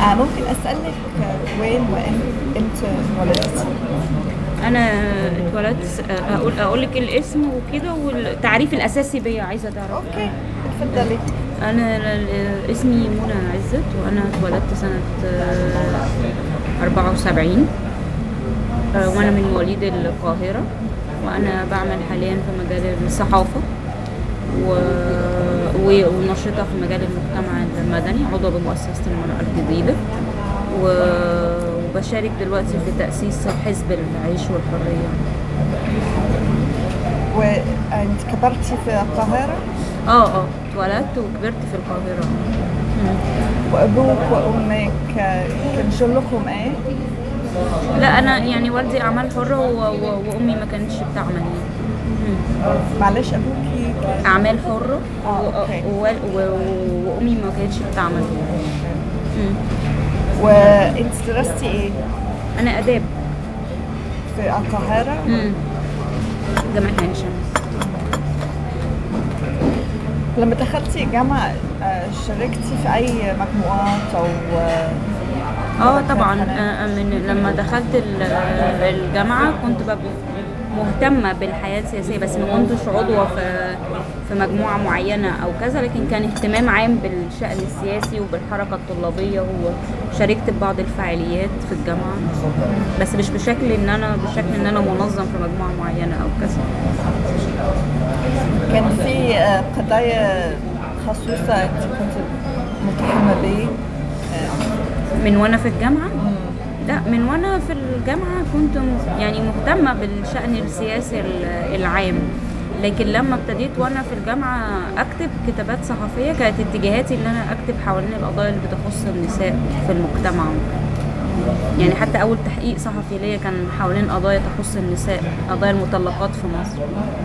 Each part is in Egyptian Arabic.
آه ممكن اسالك آه، وين وامتى ولدتي؟ انا اتولدت اقول اقول لك الاسم وكده والتعريف الاساسي بيا عايزه تعرف اوكي اتفضلي انا ال- اسمي منى عزت وانا اتولدت سنه آه، 74 آه، وانا من مواليد القاهره وانا بعمل حاليا في مجال الصحافه و... و- ونشطه في مجال المجتمع المدني عضو بمؤسسه المراه الجديده و... وبشارك دلوقتي في تاسيس حزب العيش والحريه وانت كبرتي في القاهره اه اه اتولدت وكبرت في القاهره مم. وابوك وامك آه، كان شغلكم ايه؟ لا انا يعني والدي اعمال حره و... و... وامي ما كانتش بتعمل يعني مم. معلش ابوكي كان اعمال حره آه، و... أوكي. و... و... وامي ما كانتش بتعمل مم. وانت درستي ايه؟ انا اداب في القاهره؟ مم. جامعه عين شمس لما دخلتي الجامعه آه، شاركتي في اي مجموعات او آه، اه كان طبعا قناة؟ آه، من لما دخلت ال- الجامعه كنت ببقى مهتمه بالحياه السياسيه بس ما كنتش عضوه في في مجموعه معينه او كذا لكن كان اهتمام عام بالشان السياسي وبالحركه الطلابيه وشاركت ببعض الفعاليات في الجامعه بس مش بشكل ان انا بشكل ان انا منظم في مجموعه معينه او كذا كان في آه، قضايا خصوصة انت كنت متهمة به من وانا في الجامعه لا من وانا في الجامعه كنت م- يعني مهتمه بالشان السياسي ال- العام لكن لما ابتديت وانا في الجامعه اكتب كتابات صحفيه كانت اتجاهاتي ان انا اكتب حوالين القضايا اللي بتخص النساء في المجتمع يعني حتى اول تحقيق صحفي ليا كان حوالين قضايا تخص النساء قضايا المطلقات في مصر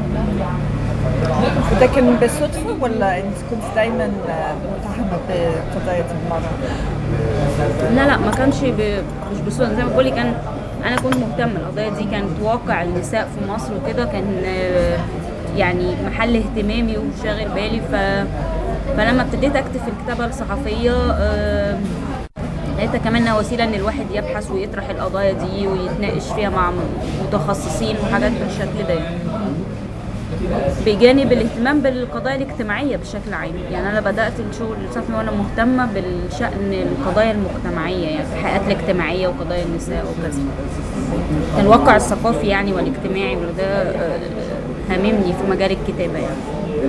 وده كان بالصدفة ولا انت كنت دايما آه، متهمة بقضايا المرأة؟ لا لا ما كانش ب... مش بصورة زي ما بقولي كان انا كنت مهتمه القضيه دي كانت واقع النساء في مصر وكده كان آه، يعني محل اهتمامي وشاغل بالي ف... فلما ابتديت اكتب في الكتابه الصحفيه آه، لقيتها كمان إنها وسيله ان الواحد يبحث ويطرح القضايا دي ويتناقش فيها مع متخصصين وحاجات بالشكل ده يعني. بجانب الاهتمام بالقضايا الاجتماعيه بشكل عام يعني انا بدات الشغل الصحفي وانا مهتمه بالشان القضايا المجتمعيه يعني الحياه الاجتماعيه وقضايا النساء وكذا الواقع الثقافي يعني والاجتماعي وده آه، هاممني في مجال الكتابه يعني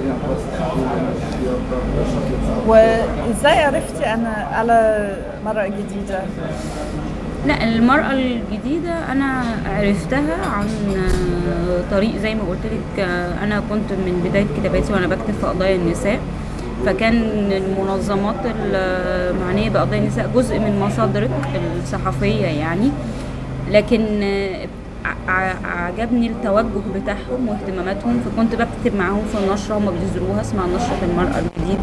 وازاي عرفتي انا على مرأة جديدة؟ لا المرأة الجديدة أنا عرفتها عن آه، طريق زي ما قلت لك آه، أنا كنت من بداية كتاباتي وأنا بكتب في قضايا النساء فكان المنظمات المعنية بقضايا النساء جزء من مصادرك الصحفية يعني لكن آه، ع- عجبني التوجه بتاعهم واهتماماتهم فكنت بكتب معاهم في نشرة هم بيصدروها اسمها نشرة المرأة الجديدة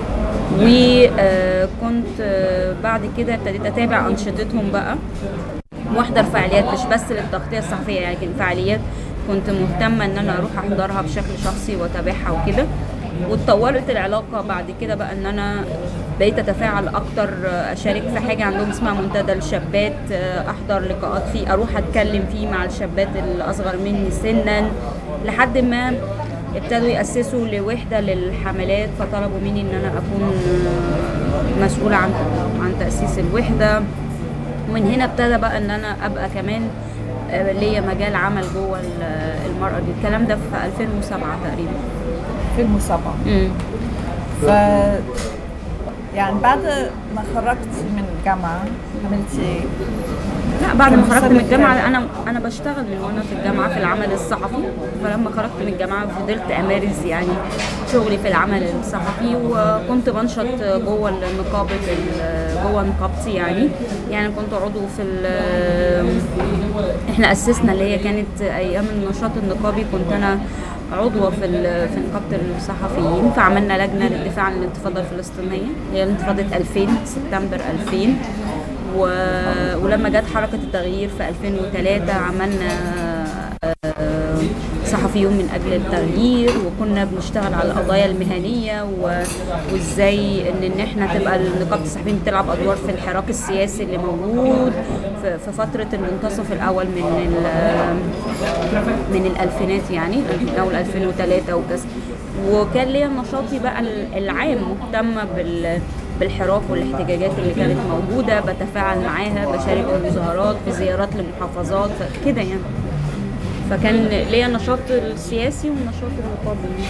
وكنت بعد كده ابتديت اتابع انشطتهم بقى واحضر فعاليات مش بس للتغطيه الصحفيه يعني لكن فعاليات كنت مهتمه ان انا اروح احضرها بشكل شخصي واتابعها وكده واتطورت العلاقه بعد كده بقى ان انا بقيت اتفاعل اكتر اشارك في حاجه عندهم اسمها منتدى الشابات احضر لقاءات فيه اروح اتكلم فيه مع الشابات الاصغر مني سنا لحد ما ابتدوا يأسسوا لوحدة للحملات فطلبوا مني ان انا اكون مسؤولة عن عن تأسيس الوحدة ومن هنا ابتدى بقى ان انا ابقى كمان آه، ليا مجال عمل جوه ال- المرأة دي الكلام ده في 2007 تقريبا في المسابقة امم ف يعني بعد ما خرجت من الجامعة عملتي ايه؟ لا بعد ما كان خرجت سنة من الجامعة كام؟ أنا أنا بشتغل من وأنا في الجامعة في العمل الصحفي فلما خرجت من الجامعة فضلت أمارس يعني شغلي في العمل الصحفي وكنت بنشط جوه نقابة ال- جوه نقابتي يعني يعني كنت عضو في ال- احنا أسسنا اللي هي كانت أيام النشاط النقابي كنت أنا عضوة في ال- في نقابة الصحفيين فعملنا لجنة للدفاع عن الانتفاضة الفلسطينية هي انتفاضة 2000 سبتمبر 2000 و... ولما جت حركة التغيير في 2003 عملنا آه، صحفيون من اجل التغيير وكنا بنشتغل على القضايا المهنيه و- وازاي ان ان احنا تبقى نقابه الصحفيين بتلعب ادوار في الحراك السياسي اللي موجود في في فتره المنتصف الاول من ال- من الالفينات يعني من اول 2003 وكذا وكان ليا نشاطي بقى ال- العام مهتمه بال بالحراك والاحتجاجات اللي كانت موجوده بتفاعل معاها بشارك في المظاهرات في زيارات لمحافظات كده يعني فكان ليا النشاط السياسي والنشاط النقابي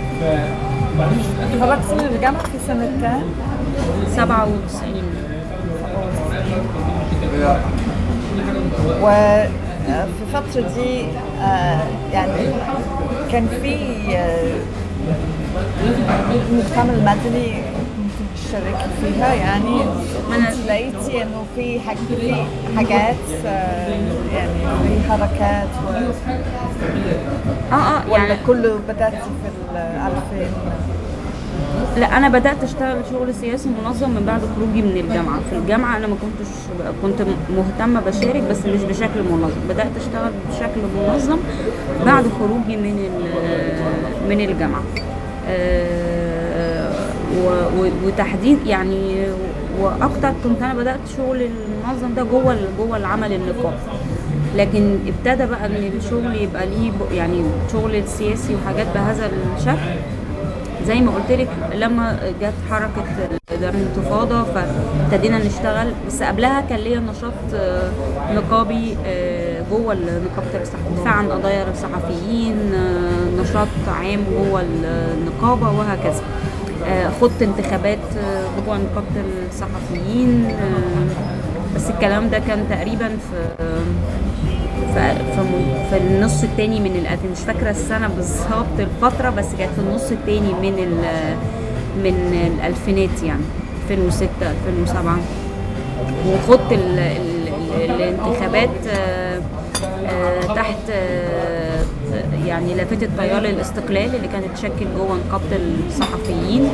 تخرجتي من الجامعة في سنة كام؟ 97 وفي الفترة دي آه، يعني كان في آه، المجتمع المدني كنت تشاركي فيها يعني ما أنا- لقيتي انه في حاج في حاجات آه، يعني في حركات اه اه ولا يعني كله بدأتي في الألفين لا انا بدات اشتغل شغل سياسي منظم من بعد خروجي من الجامعه في الجامعه انا ما كنتش كنت مهتمه بشارك بس مش بشكل منظم بدات اشتغل بشكل منظم بعد خروجي من ال- من الجامعه آه، و- و- وتحديد يعني واكتر كنت انا بدات شغل المنظم ده جوه ال- جوه العمل النقابي لكن ابتدى بقى ان الشغل يبقى ليه ب- يعني شغل سياسي وحاجات بهذا الشكل زي ما قلت لك لما جت حركه الانتفاضه فابتدينا نشتغل بس قبلها كان ليا نشاط آه، نقابي آه، جوه نقابه الصحفيين دفاع عن قضايا الصحفيين آه، نشاط عام جوه النقابه وهكذا آه، خدت انتخابات آه، جوه نقابه الصحفيين آه، بس الكلام ده كان تقريبا في في في- في النص التاني من الألفين مش فاكرة السنة بالظبط الفترة بس كانت في النص التاني من ال من الألفينات يعني 2006 2007 وخدت ال ال ال الانتخابات آه، آه، تحت آه، يعني لافتة تيار الاستقلال اللي كانت تشكل جوه نقابة الصحفيين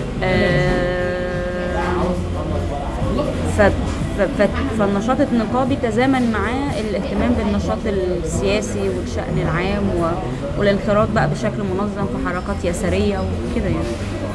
آه، ف ف- ف- فالنشاط النقابي تزامن معاه الاهتمام بالنشاط السياسي والشأن العام و- والانخراط بقى بشكل منظم في حركات يسارية وكده يعني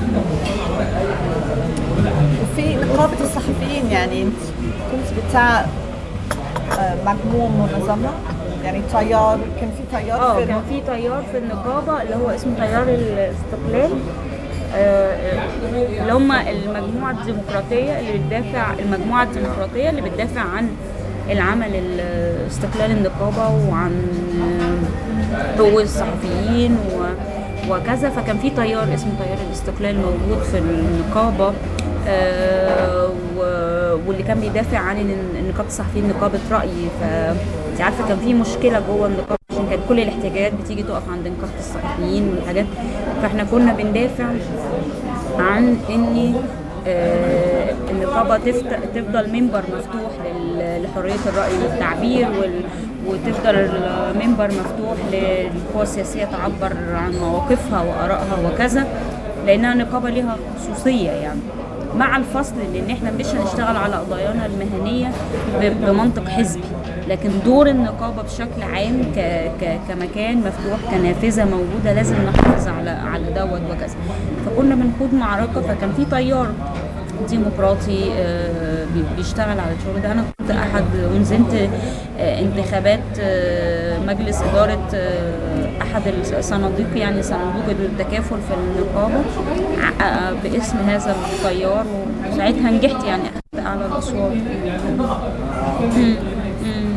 وفي نقابة الصحفيين يعني انت كنت بتاع آه، مجموعة منظمة يعني تيار كان في تيار اه في كان في تيار في النقابة اللي هو اسمه تيار الاستقلال آه، اللي هم المجموعة الديمقراطية اللي بتدافع المجموعة الديمقراطية اللي بتدافع عن العمل ال- استقلال النقابة وعن آه، حقوق الصحفيين و- وكذا فكان في تيار اسمه تيار الاستقلال موجود في النقابة آه، و- واللي كان بيدافع عن ان نقابة الصحفيين نقابة رأي فانت عارفة كان في مشكلة جوه النقابة عشان كانت كل الاحتجاجات بتيجي تقف عند نقابة الصحفيين والحاجات فاحنا كنا بندافع عن ان آه، النقابة تفت- تفضل منبر مفتوح لل- لحرية الرأي والتعبير وال- وتفضل المنبر مفتوح للقوى السياسية تعبر عن مواقفها وآرائها وكذا لأنها نقابة لها خصوصية يعني مع الفصل لان احنا مش هنشتغل على قضايانا المهنيه ب- بمنطق حزبي لكن دور النقابه بشكل عام ك ك كمكان مفتوح كنافذه موجوده لازم نحافظ على على دوت وكذا فكنا بنخوض معركه فكان في تيار ديمقراطي آه، بي- بيشتغل على الشغل ده انا كنت احد ونزلت آه، انتخابات آه، مجلس اداره آه، احد الصناديق يعني صندوق التكافل في النقابه ع- آه، باسم هذا التيار وساعتها نجحت يعني اخذت اعلى الاصوات مم. مم.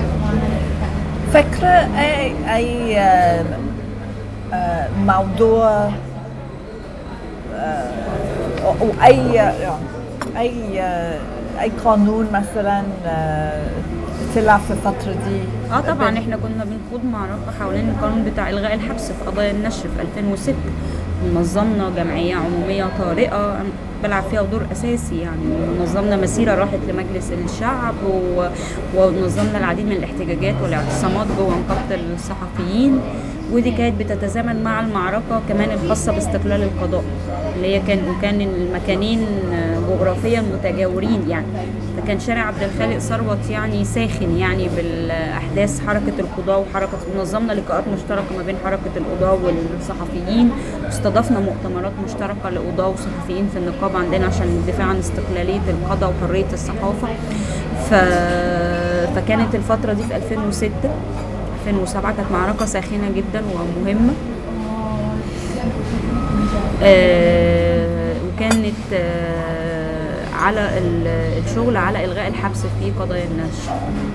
فكرة أي أي آه، آه، موضوع آه، أو أي أي آه، أي قانون مثلا آه، طلع في الفترة دي اه طبعا احنا كنا بنخوض معركه حوالين القانون بتاع الغاء الحبس في قضايا النشر في 2006 نظمنا جمعيه عموميه طارئه أنا بلعب فيها دور اساسي يعني ونظمنا مسيره راحت لمجلس الشعب و... ونظمنا العديد من الاحتجاجات والاعتصامات جوه نقابه الصحفيين ودي كانت بتتزامن مع المعركة كمان الخاصة باستقلال القضاء اللي هي كان وكان المكانين جغرافيا متجاورين يعني فكان شارع عبد الخالق ثروت يعني ساخن يعني بالاحداث حركه القضاه وحركه نظمنا لقاءات مشتركه ما بين حركه القضاه والصحفيين واستضفنا مؤتمرات مشتركه لقضاه وصحفيين في النقابه عندنا عشان الدفاع عن استقلاليه القضاء وحريه الصحافه ف... فكانت الفتره دي في 2006 2007 كانت معركه ساخنه جدا ومهمه آه وكانت آه على الشغل على الغاء الحبس في قضايا النشر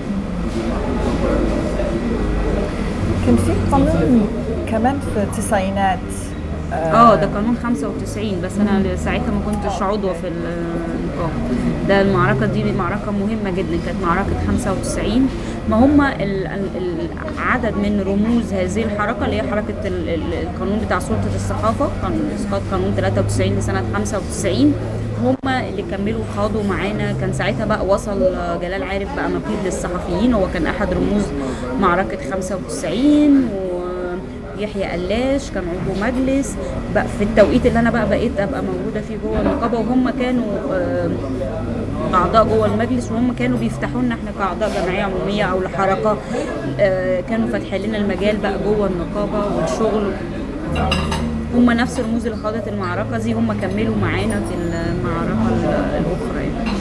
كان في قانون كمان في التسعينات اه ده قانون 95 بس انا ساعتها ما كنتش عضوه في النقابه ده المعركه دي معركه مهمه جدا كانت معركه 95 ما هم عدد من رموز هذه الحركه اللي هي حركه القانون بتاع سلطه الصحافه قانون اسقاط قانون 93 لسنه 95 هم اللي كملوا خاضوا معانا كان ساعتها بقى وصل جلال عارف بقى نقيب للصحفيين هو كان احد رموز معركه 95 يحيى قلاش كان عضو مجلس بقى في التوقيت اللي انا بقى بقيت ابقى موجوده فيه جوه النقابه وهم كانوا اعضاء جوه المجلس وهم كانوا بيفتحوا لنا احنا كاعضاء جمعيه عموميه او لحركه كانوا فاتحين لنا المجال بقى جوه النقابه والشغل هم نفس الرموز اللي خاضت المعركه دي هم كملوا معانا في المعركه الاخرى يعني.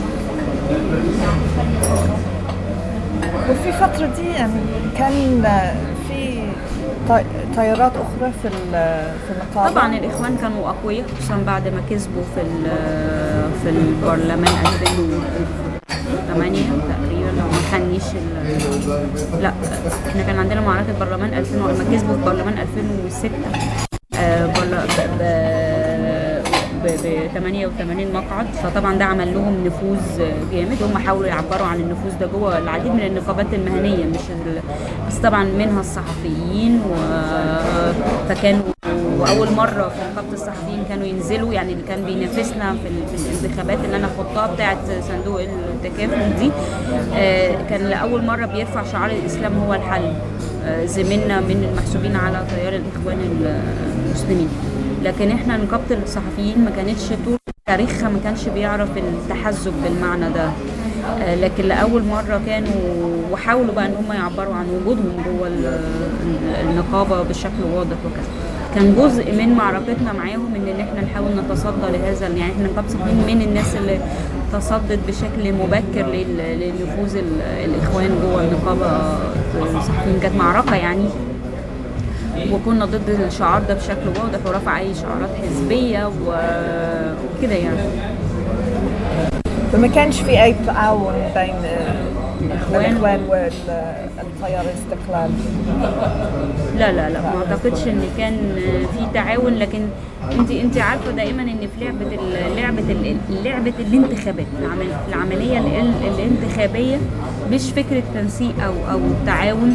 وفي الفترة دي يعني كان في تيارات أخرى في في النقابة طبعا الإخوان كانوا أقوياء خصوصا بعد ما كسبوا في في البرلمان 2008 تقريبا لو ما خانيش لا احنا كان عندنا معركة برلمان 2000 لما كسبوا في برلمان 2006 ب 88 مقعد فطبعا ده عمل لهم نفوذ جامد هم حاولوا يعبروا عن النفوذ ده جوه العديد من النقابات المهنيه مش بس طبعا منها الصحفيين و... فكانوا واول مره في نقابه الصحفيين كانوا ينزلوا يعني اللي كان بينافسنا في, ال... في الانتخابات اللي انا خضتها بتاعه صندوق التكافل دي كان لاول مره بيرفع شعار الاسلام هو الحل زميلنا من المحسوبين على تيار الاخوان المسلمين لكن احنا نقابه الصحفيين ما كانتش طول تاريخها ما كانش بيعرف التحزب بالمعنى ده لكن لاول مره كانوا وحاولوا بقى ان هم يعبروا عن وجودهم جوه النقابه بشكل واضح وكذا كان جزء من معركتنا معاهم ان احنا نحاول نتصدى لهذا يعني احنا نقابه الصحفيين من الناس اللي تصدت بشكل مبكر لنفوذ الاخوان جوه النقابه الصحفيين كانت معركه يعني وكنا ضد الشعار ده بشكل واضح ورفع اي شعارات حزبيه وكده يعني فما كانش في اي تعاون بين الاخوان والتيار الاستقلال لا لا لا ما اعتقدش ان كان في تعاون لكن انت انت عارفه دائما ان في لعبه لعبه لعبه الانتخابات في العمليه الانتخابيه مش فكره تنسيق او او تعاون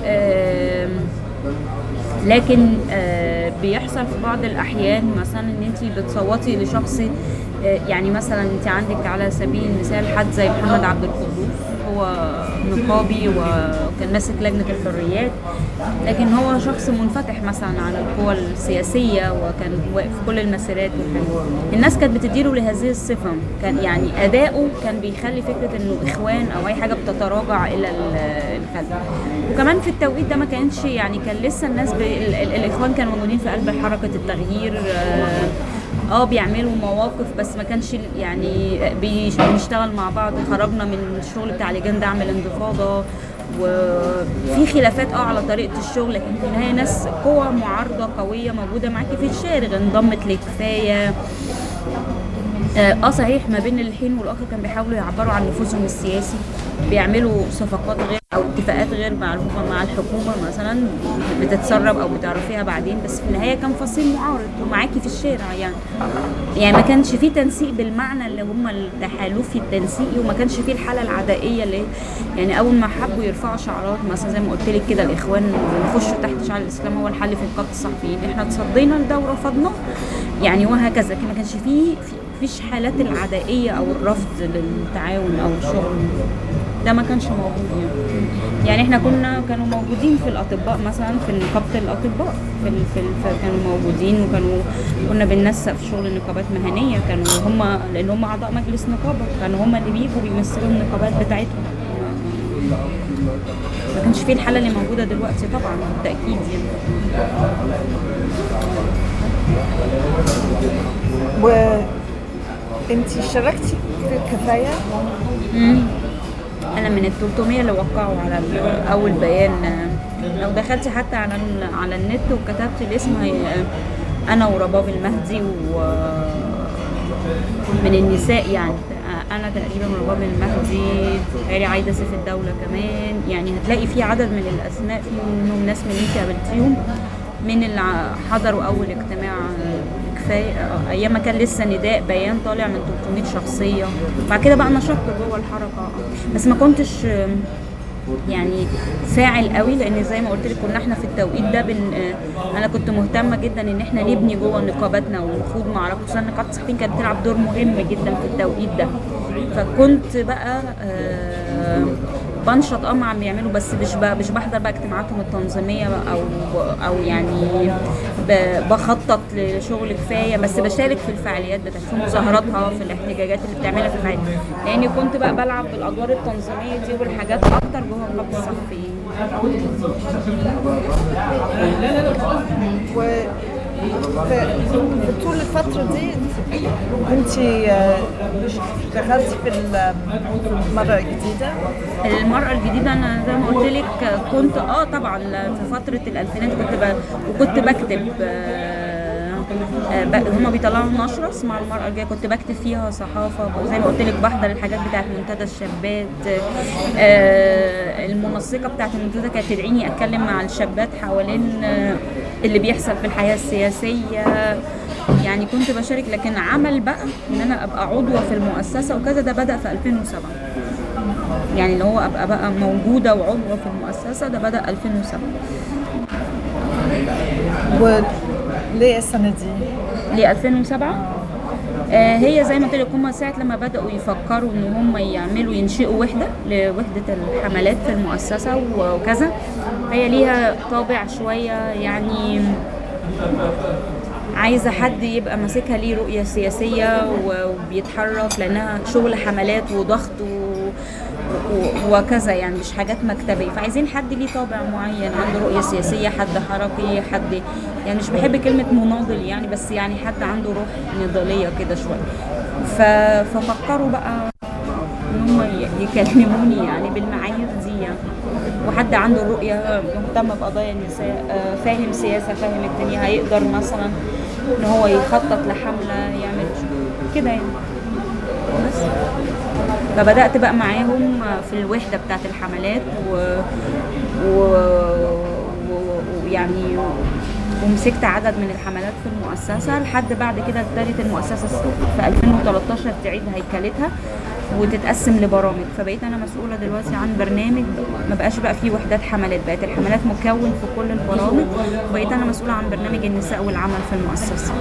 لكن آه بيحصل في بعض الاحيان مثلا ان انت بتصوتي لشخص آه يعني مثلا انت عندك على سبيل المثال حد زي محمد عبد القدوس هو نقابي وكان ماسك لجنه الحريات لكن هو شخص منفتح مثلا على القوى السياسيه وكان واقف في كل المسيرات وكان الناس كانت بتديله لهذه الصفه كان يعني اداؤه كان بيخلي فكره انه اخوان او اي حاجه بتتراجع الى الخلف وكمان في التوقيت ده ما كانش يعني كان لسه الناس ب... الاخوان كانوا موجودين في قلب حركه التغيير اه بيعملوا مواقف بس ما كانش يعني بنشتغل مع بعض خرجنا من الشغل بتاع لجان دعم الانتفاضه وفي خلافات اه على طريقه الشغل لكن في النهايه ناس قوى معارضه قويه موجوده معاكي في الشارع انضمت لكفايه اه صحيح ما بين الحين والاخر كان بيحاولوا يعبروا عن نفوذهم السياسي بيعملوا صفقات غير او اتفاقات غير معروفه مع الحكومه مثلا بتتسرب او بتعرفيها بعدين بس في النهايه كان فصيل معارض ومعاكي في الشارع يعني يعني ما كانش في تنسيق بالمعنى اللي هم التحالفي التنسيقي وما كانش في الحاله العدائيه اللي يعني اول ما حبوا يرفعوا شعارات مثلا زي ما قلت لك كده الاخوان يخشوا تحت شعار الاسلام هو الحل في نقابه الصحفيين احنا تصدينا لده ورفضناه يعني وهكذا لكن ما كانش فيه في فيش حالات العدائيه او الرفض للتعاون او الشغل ده ما كانش موجود يعني يعني احنا كنا كانوا موجودين في الاطباء مثلا في نقابه الاطباء في, ال- في, ال- في كانوا موجودين وكانوا كنا بننسق في شغل النقابات مهنيه كانوا هم لان هم اعضاء مجلس نقابه كانوا هم اللي بيجوا بيمثلوا النقابات بتاعتهم ما كانش فيه الحاله اللي موجوده دلوقتي طبعا بالتاكيد يعني وانت شاركتي في الكفاية مم. انا من ال 300 اللي وقعوا على ال- اول بيان آه، لو دخلتي حتى على ال- على النت وكتبت الاسم هي- انا ورباب المهدي و من النساء يعني آه، انا تقريبا ورباب المهدي تهيألي عايده سيف الدوله كمان يعني هتلاقي في عدد من الاسماء في منهم ناس من اللي انت قابلتيهم من اللي ع- حضروا اول اجتماع آه، كفايه آه، ايام ما كان لسه نداء بيان طالع من 300 شخصيه بعد كده بقى نشطت جوه الحركه آه. بس ما كنتش آه، يعني فاعل قوي لان زي ما قلت لك كنا احنا في التوقيت ده بن آه، انا كنت مهتمه جدا ان احنا نبني جوه نقاباتنا ونخوض معركه خصوصا نقابه الصحفيين كانت بتلعب دور مهم جدا في التوقيت ده فكنت بقى آه، بنشط اه مع بيعملوا بس مش ب- مش بحضر بقى اجتماعاتهم التنظيميه بقى او او يعني ب- بخطط لشغل كفايه بس بشارك في الفعاليات بتاعت في مظاهراتها في الاحتجاجات اللي بتعملها في الفعاليات لاني كنت بقى بلعب بالادوار التنظيميه دي والحاجات اكتر جوه نقابه الصحفيين و في, في طول الفترة دي انت اشتغلتي في المرة الجديدة المرأة الجديدة أنا زي ما قلت لك كنت اه طبعا في فترة الألفينات كنت ب... وكنت بكتب آه، آه، ب... هما بيطلعوا نشرة اسمها المرأة الجاية كنت بكتب فيها صحافة زي ما قلت لك بحضر الحاجات بتاعت منتدى الشابات آه، المنسقة بتاعت المنتدى كانت تدعيني أتكلم مع الشابات حوالين آه، اللي بيحصل في الحياة السياسية يعني كنت بشارك لكن عمل بقى ان انا ابقى عضوه في المؤسسه وكذا ده بدا في 2007 يعني اللي هو ابقى بقى موجوده وعضوه في المؤسسه ده بدا 2007 وليه السنة دي؟ ل 2007 آه هي زي ما قلت لك هم ساعه لما بداوا يفكروا ان هم يعملوا ينشئوا وحده لوحده الحملات في المؤسسه وكذا هي ليها طابع شويه يعني عايزه حد يبقى ماسكها ليه رؤيه سياسيه وبيتحرك لانها شغل حملات وضغط و... و- وكذا يعني مش حاجات مكتبيه فعايزين حد ليه طابع معين عنده رؤيه سياسيه حد حركي حد يعني مش بحب كلمه مناضل يعني بس يعني حد عنده روح نضاليه كده شويه ف... ففكروا بقى ان هم ي- يكلموني يعني بالمعايير دي يعني وحد عنده رؤيه مهتم بقضايا النساء آه، فاهم سياسه فاهم الدنيا هيقدر مثلا ان هو يخطط لحمله يعمل كده يعني بس فبدات بقى معاهم في الوحده بتاعت الحملات و و- و- ويعني ومسكت عدد من الحملات في المؤسسة لحد بعد كده ابتدت المؤسسة في 2013 تعيد هيكلتها وتتقسم لبرامج فبقيت انا مسؤولة دلوقتي عن برنامج ما بقاش بقى فيه وحدات حملات بقت الحملات مكون في كل البرامج وبقيت انا مسؤولة عن برنامج النساء والعمل في المؤسسة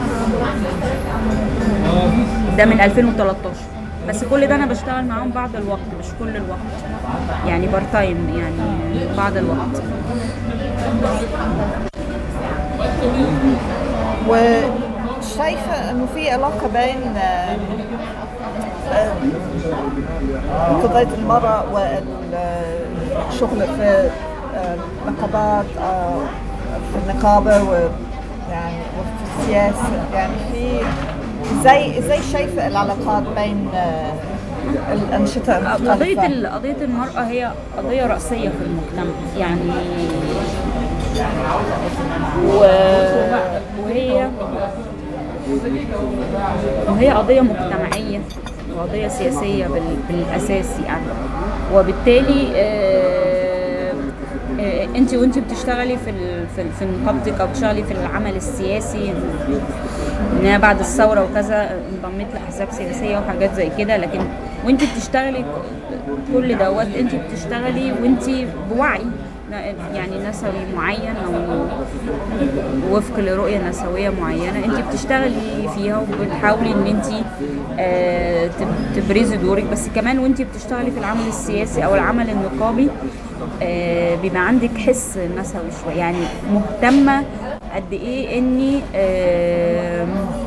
ده من 2013 بس كل ده انا بشتغل معاهم بعض الوقت مش كل الوقت يعني بار تايم يعني بعض الوقت وشايفة انه في علاقة بين آه، آه، قضية المرأة والشغل في آه، نقابات آه، في النقابة ويعني وفي السياسة يعني في ازاي ازاي شايفة العلاقات بين آه، الأنشطة قضية المختلفة؟ ال- قضية المرأة هي قضية رأسية في المجتمع يعني و... وهي وهي قضية مجتمعية وقضية سياسية بال... بالأساس يعني وبالتالي آه، آه، انت وانت بتشتغلي في ال... في, ال... في نقابتك او بتشتغلي في العمل السياسي ان انا بعد الثوره وكذا انضميت لاحزاب سياسيه وحاجات زي كده لكن وانت بتشتغلي كل دوت انت بتشتغلي وانت بوعي يعني نسوي معين او وفق لرؤيه نسويه معينه انت بتشتغلي فيها وبتحاولي ان انت آه، تب- تبرزي دورك بس كمان وانت بتشتغلي في العمل السياسي او العمل النقابي آه، بيبقى عندك حس نسوي شويه يعني مهتمه قد ايه اني آه،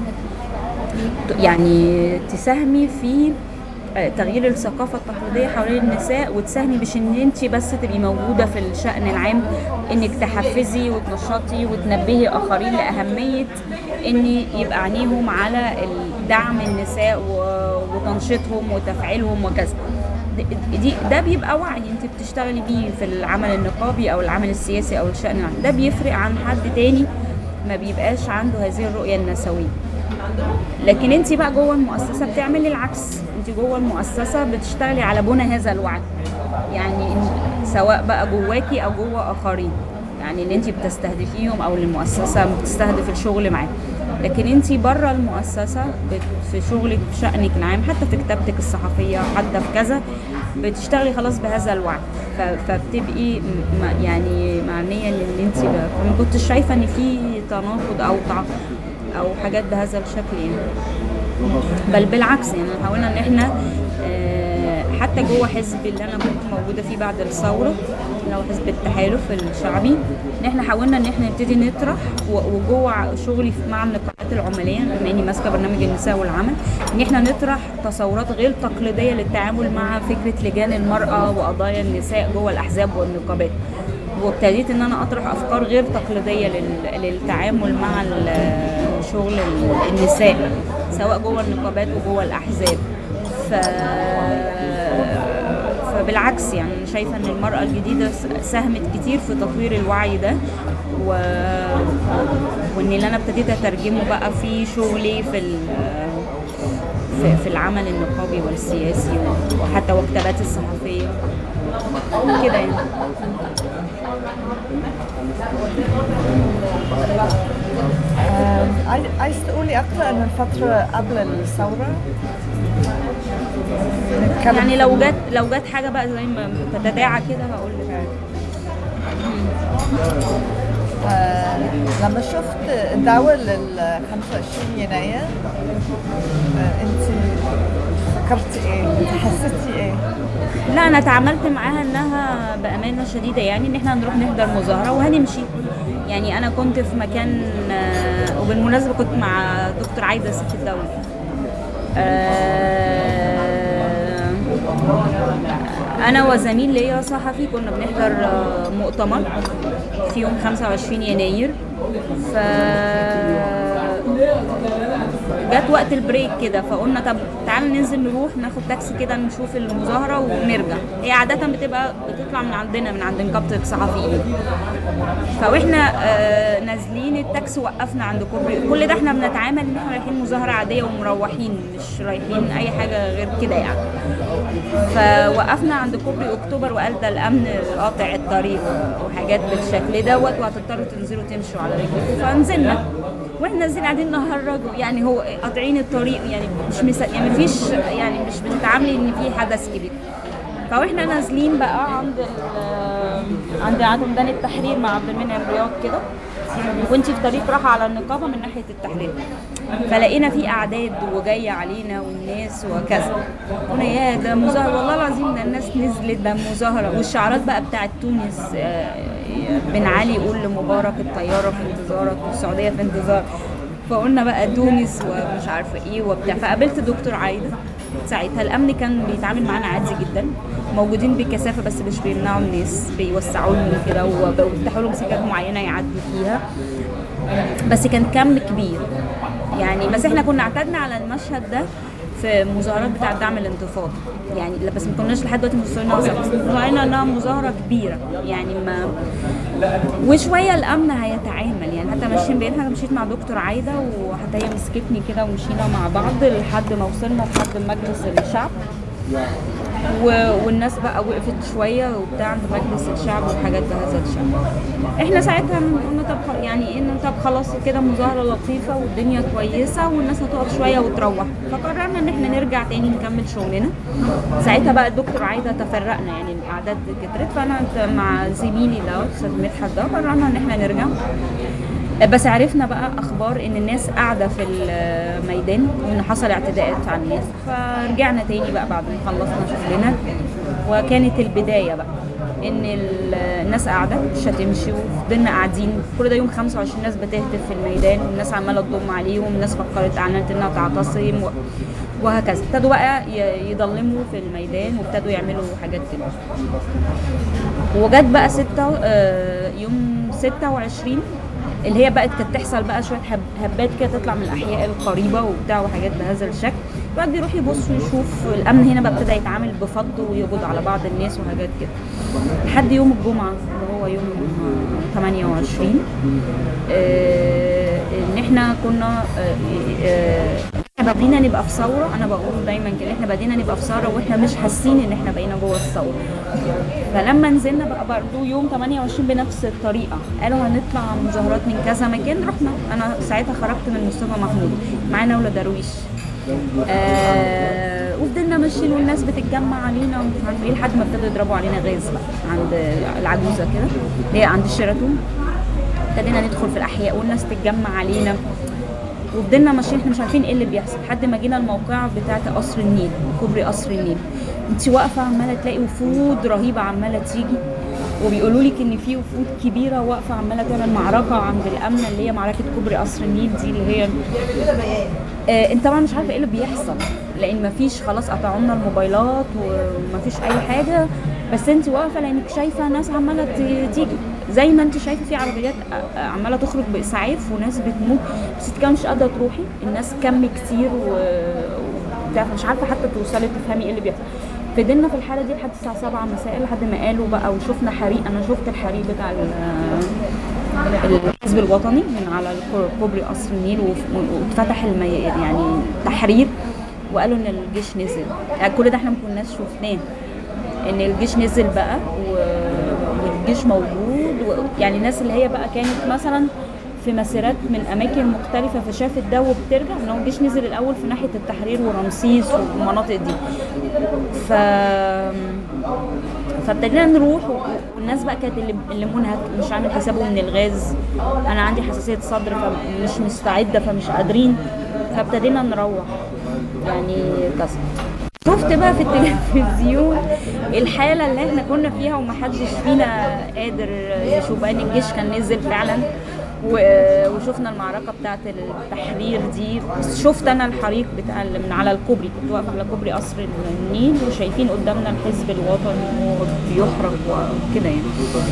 يعني تساهمي في آه، تغيير الثقافة التقليدية حوالين النساء وتساهمي مش ان انت بس تبقي موجودة في الشأن العام انك تحفزي وتنشطي وتنبهي اخرين لأهمية ان يبقى عينيهم على ال- دعم النساء و- وتنشيطهم وتفعيلهم وكذا د- دي ده بيبقى وعي انت بتشتغلي بيه في العمل النقابي او العمل السياسي او الشأن العام ده بيفرق عن حد تاني ما بيبقاش عنده هذه الرؤية النسوية لكن انت بقى جوه المؤسسه بتعملي العكس انت جوه المؤسسه بتشتغلي على بنى هذا الوعي يعني إن- سواء بقى جواكي او جوه اخرين يعني اللي انت بتستهدفيهم او اللي المؤسسه بتستهدف الشغل معاهم لكن انت بره المؤسسه بت- في شغلك في شانك العام حتى في كتابتك الصحفيه حتى في كذا بتشتغلي خلاص بهذا الوعي ف- فبتبقي م- م- يعني معنيه ان انت ما كنتش شايفه ان في تناقض او تع... او حاجات بهذا الشكل يعني بل بالعكس يعني حاولنا ان احنا آه، حتى جوه حزب اللي انا كنت موجوده فيه بعد الثوره اللي هو حزب التحالف الشعبي ان احنا حاولنا ان احنا نبتدي نطرح و- وجوه شغلي في- مع النقابات العماليه بما اني ماسكه برنامج النساء والعمل ان احنا نطرح تصورات غير تقليديه للتعامل مع فكره لجان المراه وقضايا النساء جوه الاحزاب والنقابات وابتديت ان انا اطرح افكار غير تقليديه لل- للتعامل مع ال- شغل ال- النساء سواء جوه النقابات وجوه الاحزاب ف فبالعكس يعني أنا شايفه ان المراه الجديده س- ساهمت كتير في تطوير الوعي ده و... وان اللي انا ابتديت اترجمه بقى في شغلي في ال... في, في العمل النقابي والسياسي وحتى وكتاباتي الصحفيه كده يعني آم، عايز عايز تقولي اكتر عن الفتره قبل الثوره نتكلم يعني في لو ال- جت لو جت حاجه بقى زي ما تتداعى كده هقول لك آه، لما شفت الدعوة لل 25 يناير آه، انت فكرتي ايه؟ حسيتي ايه؟ لا انا تعاملت معاها انها بامانه شديده يعني ان احنا نروح نحضر مظاهره وهنمشي يعني انا كنت في مكان آه، وبالمناسبه كنت مع دكتور عايده سيف الدولي آه، انا وزميل ليا صحفي كنا بنحضر آه، مؤتمر في يوم 25 يناير ف جت وقت البريك كده فقلنا طب تعالى ننزل نروح ناخد تاكسي كده نشوف المظاهره ونرجع هي عاده بتبقى بتطلع من عندنا من عند نقابه الصحفيين فاحنا آه نازلين التاكسي وقفنا عند كوبري كل ده احنا بنتعامل ان احنا رايحين مظاهره عاديه ومروحين مش رايحين اي حاجه غير كده يعني فوقفنا عند كوبري اكتوبر وقال ده الامن قاطع الطريق وحاجات بالشكل دوت وهتضطروا تنزلوا تمشوا على رجلكم فنزلنا واحنا نازلين قاعدين نهرجوا يعني هو قاطعين الطريق يعني مش مس... يعني مفيش يعني مش بتتعاملي ان في حدث كبير فاحنا نازلين بقى عند ال- عند عند ميدان التحرير مع عبد المنعم رياض كده وانت في طريق رايحه على النقابه من ناحيه التحرير فلقينا في اعداد وجايه علينا والناس وكذا قلنا يا ده مظاهره والله العظيم ده الناس نزلت ده مظاهره والشعارات بقى بتاعت تونس آه، بن علي يقول لمبارك الطياره في انتظارك والسعوديه في انتظار فقلنا بقى تونس ومش عارفه ايه وبتاع فقابلت دكتور عايده ساعتها الامن كان بيتعامل معانا عادي جدا موجودين بكثافه بس مش بيمنعوا الناس بيوسعوا لهم كده وب- وبيفتحوا لهم سكات معينه يعدوا فيها بس كان كم كبير يعني بس احنا كنا اعتدنا على المشهد ده في مظاهرات بتاعه دعم الانتفاضه يعني لا بس ما كناش لحد دلوقتي مستوعبين انها بس راينا انها مظاهره كبيره يعني ما وشويه الامن هيتعامل يعني حتى ماشيين بين انا مشيت مع دكتور عايده وحتى هي مسكتني كده ومشينا مع بعض لحد ما وصلنا لحد مجلس الشعب و... والناس بقى وقفت شويه وبتاع عند مجلس الشعب وحاجات بهذا الشأن احنا ساعتها قلنا طب خ- يعني ان طب خلاص كده مظاهره لطيفه والدنيا كويسه والناس هتقف شويه وتروح فقررنا ان احنا نرجع تاني نكمل شغلنا ساعتها بقى الدكتور عايده تفرقنا يعني الاعداد كترت فانا مع زميلي ده استاذ مدحت ده قررنا ان احنا نرجع بس عرفنا بقى اخبار ان الناس قاعده في الميدان وان حصل اعتداءات على الناس فرجعنا تاني بقى بعد ما خلصنا شغلنا وكانت البدايه بقى ان ال- الناس قاعده مش هتمشي وفضلنا قاعدين كل ده يوم 25 ناس بتهتف في الميدان والناس عماله تضم عليهم الناس فكرت اعلنت انها تعتصم و- وهكذا ابتدوا بقى ي- يضلموا في الميدان وابتدوا يعملوا حاجات كده وجت بقى ستة آه، يوم 26 اللي هي بقت كانت تحصل بقى شويه هب هبات كده تطلع من الاحياء القريبه وبتاع وحاجات بهذا الشكل الواحد بيروح يبص ويشوف الامن هنا بقى ابتدى يتعامل بفض ويقبض على بعض الناس وحاجات كده لحد يوم الجمعه اللي هو يوم آه، 28 آه، ان احنا كنا آه، آه، احنا بدينا نبقى في ثوره انا بقول دايما كده احنا بدينا نبقى في ثوره واحنا مش حاسين ان احنا بقينا جوه الثوره فلما نزلنا بقى برضو يوم 28 بنفس الطريقه قالوا هنطلع مظاهرات من كذا مكان رحنا انا ساعتها خرجت من مصطفى محمود معانا ولا درويش آه وفضلنا ماشيين والناس بتتجمع علينا ومش عارفه ايه لحد ما ابتدوا يضربوا علينا غاز بقى عند العجوزه كده اللي هي عند الشيراتون ابتدينا ندخل في الاحياء والناس تتجمع علينا وفضلنا ماشيين احنا مش عارفين ايه اللي بيحصل لحد ما جينا الموقع بتاعت قصر النيل كوبري قصر النيل انت واقفه عماله تلاقي وفود رهيبه عماله تيجي وبيقولوا لك ان في وفود كبيره واقفه عماله تعمل معركه عند الامن اللي هي معركه كوبري قصر النيل دي اللي هي آه انت طبعا مش عارفه ايه اللي بيحصل لان مفيش خلاص قطعوا لنا الموبايلات ومفيش اي حاجه بس انت واقفه لانك شايفه ناس عماله ت- تيجي زي ما انت شايفه في عربيات آه، آه، عماله تخرج باسعاف وناس بتموت بس انت كمان مش قادره تروحي الناس كم كتير و... وبتاع مش عارفه حتى توصلي تفهمي ايه اللي بيحصل فضلنا في الحاله دي لحد الساعه 7 مساء لحد ما قالوا بقى وشفنا حريق انا شفت الحريق بتاع ال- الحزب الوطني من على الكو- كوبري قصر النيل وف- واتفتح المي... يعني تحرير وقالوا ان الجيش نزل يعني كل ده احنا ما كناش شفناه ان الجيش نزل بقى و... والجيش موجود و... يعني الناس اللي هي بقى كانت مثلا في مسيرات من اماكن مختلفه فشافت ده وبترجع ان هو الجيش نزل الاول في ناحيه التحرير ورمسيس والمناطق دي ف فابتدينا نروح و- والناس بقى كانت اللي, اللي منهك مش عامل حسابه من الغاز انا عندي حساسيه صدر فمش مستعده فمش قادرين فابتدينا نروح يعني كسر شفت بقى في التلفزيون الحالة اللي احنا كنا فيها ومحدش فينا قادر يشوف بقى ان الجيش كان نزل فعلا و- وشفنا المعركة بتاعت التحرير دي بس شفت انا الحريق بتاع اللي من على الكوبري كنت واقفة على كوبري قصر النيل وشايفين قدامنا الحزب الوطني وهو بيحرق وكده يعني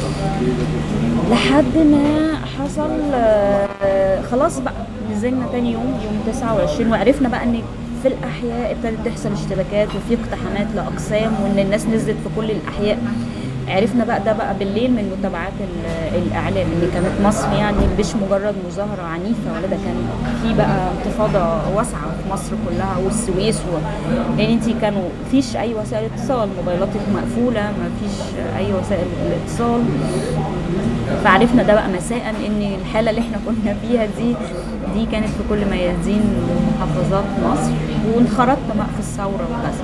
لحد ما حصل آه، خلاص بقى نزلنا تاني يوم يوم 29 وعرفنا بقى ان في الاحياء ابتدت تحصل اشتباكات وفي اقتحامات لاقسام وان الناس نزلت في كل الاحياء عرفنا بقى ده بقى بالليل من متابعات ال- الاعلام ان كانت مصر يعني مش مجرد مظاهره عنيفه ولا ده كان في بقى انتفاضه واسعه في مصر كلها والسويس و... لان انت كانوا مفيش اي وسائل اتصال موبايلاتك مقفوله مفيش اي وسائل اتصال فعرفنا ده بقى مساء ان الحاله اللي احنا كنا فيها دي دي كانت في كل ميادين محافظات مصر وانخرطت بقى في الثوره وكذا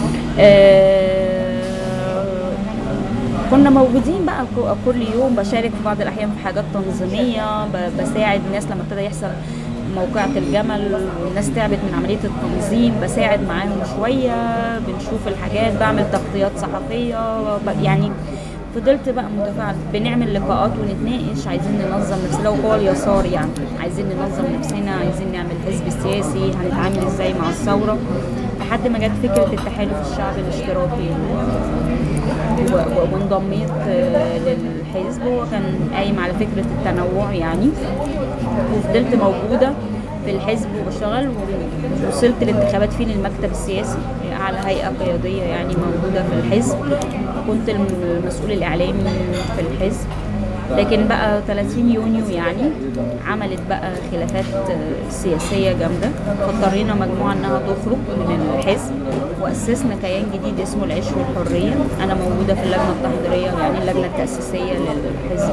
آه، كنا موجودين بقى ك- كل يوم بشارك في بعض الاحيان في حاجات تنظيميه ب- بساعد الناس لما ابتدى يحصل موقعة الجمل والناس تعبت من عملية التنظيم بساعد معاهم شوية بنشوف الحاجات بعمل تغطيات صحفية ب- يعني فضلت بقى متفاعل بنعمل لقاءات ونتناقش عايزين ننظم نفسنا لو قوى اليسار يعني عايزين ننظم نفسنا عايزين نعمل حزب سياسي هنتعامل ازاي مع الثورة لحد ما جت فكرة التحالف الشعبي الاشتراكي و- و- وانضميت آه، للحزب هو كان قايم على فكرة التنوع يعني وفضلت موجودة في الحزب وبشتغل ووصلت الانتخابات فيه للمكتب السياسي على هيئة قيادية يعني موجودة في الحزب كنت الم- المسؤول الإعلامي في الحزب لكن بقى 30 يونيو يعني عملت بقى خلافات آه، سياسية جامدة فاضطرينا مجموعة انها تخرج من الحزب وأسسنا كيان جديد اسمه العيش والحرية أنا موجودة في اللجنة التحضيرية يعني اللجنة التأسيسية للحزب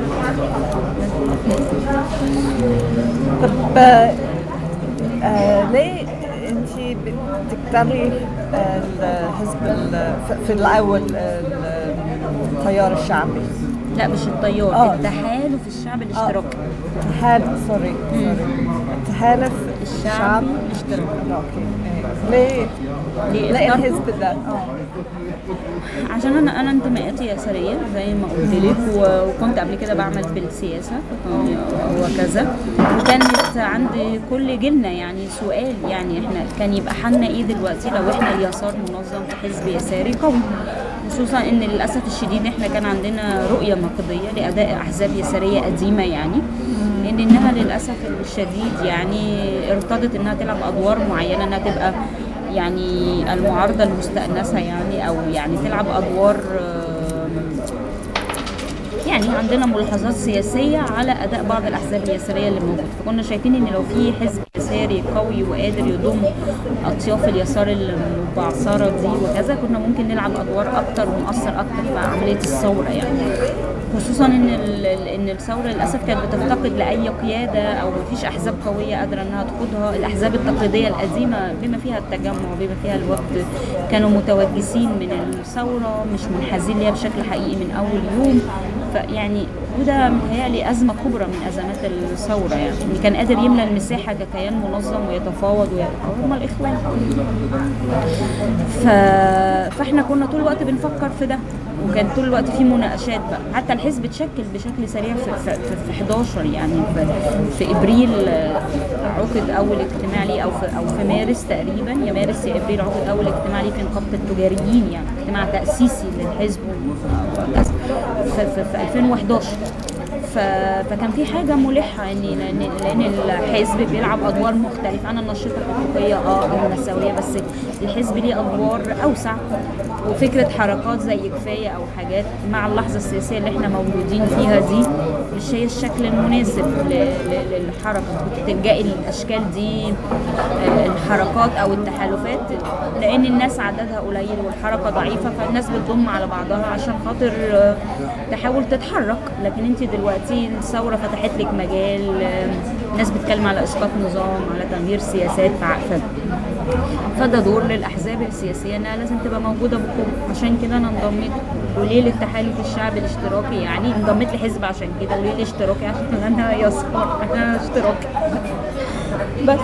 طب آه، آه، ليه انت بتكتري الحزب ال- في- في الاول ال- التيار الشعبي لا مش التيار آه. التحالف الشعبي الاشتراكي تحالف سوري سوري تحالف الشعب الاشتراكي. اوكي إيه. ليه؟ ليه ليه اخترته؟ الحزب ده؟ اه عشان انا انا انتماءاتي يساريه زي ما قلت لك و- وكنت قبل كده بعمل في السياسه فكان- وكذا وكانت عند كل جيلنا يعني سؤال يعني احنا كان يبقى حالنا ايه دلوقتي لو احنا اليسار منظم في حزب يساري قوي خصوصا ان للاسف الشديد احنا كان عندنا رؤيه نقديه لاداء احزاب يساريه قديمه يعني ان انها للاسف الشديد يعني ارتضت انها تلعب ادوار معينه انها تبقى يعني المعارضه المستأنسه يعني او يعني تلعب ادوار آم، يعني عندنا ملاحظات سياسيه على اداء بعض الاحزاب اليساريه اللي موجوده فكنا شايفين ان لو في حزب يساري قوي وقادر يضم اطياف اليسار المبعثره دي وكذا كنا ممكن نلعب ادوار اكتر ونأثر اكتر في عمليه الثوره يعني خصوصا ان ال- ال- ان الثوره للاسف كانت بتفتقد لاي قياده او مفيش احزاب قويه قادره انها تقودها الاحزاب التقليديه القديمه بما فيها التجمع بما فيها الوفد كانوا متوجسين من الثوره مش منحازين ليها بشكل حقيقي من اول يوم فيعني وده متهيألي أزمة كبرى من أزمات الثورة يعني اللي كان قادر يملى المساحة ككيان منظم ويتفاوض وي... هم الإخوان ف... فاحنا كنا طول الوقت بنفكر في ده وكان طول الوقت في مناقشات بقى حتى الحزب اتشكل بشكل سريع في, في, في, في 11 يعني في, في ابريل آه، عقد اول اجتماع ليه او في او في مارس تقريبا يا مارس يا ابريل عقد اول اجتماع ليه في نقابه التجاريين يعني اجتماع تاسيسي للحزب وكذا في, في, في 2011 ف... فكان في حاجه ملحه ان لان لان الحزب بيلعب ادوار مختلفه انا النشطه الحقوقيه اه او النسويه بس الحزب ليه ادوار اوسع وفكره حركات زي كفايه او حاجات مع اللحظه السياسيه اللي احنا موجودين فيها دي مش هي الشكل المناسب ل... ل... للحركه كنت تلجئي الاشكال دي آه، الحركات او التحالفات لان الناس عددها قليل والحركه ضعيفه فالناس بتضم على بعضها عشان خاطر آه، تحاول تتحرك لكن انت دلوقتي الثوره فتحت لك مجال آه، ناس بتتكلم على اسقاط نظام على تغيير سياسات فع- ف- فده دور للاحزاب السياسيه انها لازم تبقى موجوده بقوه عشان كده انا انضميت وليه للتحالف الشعبي الاشتراكي يعني انضميت لحزب عشان كده وليه الاشتراكي عشان انا يسار انا اشتراكي بس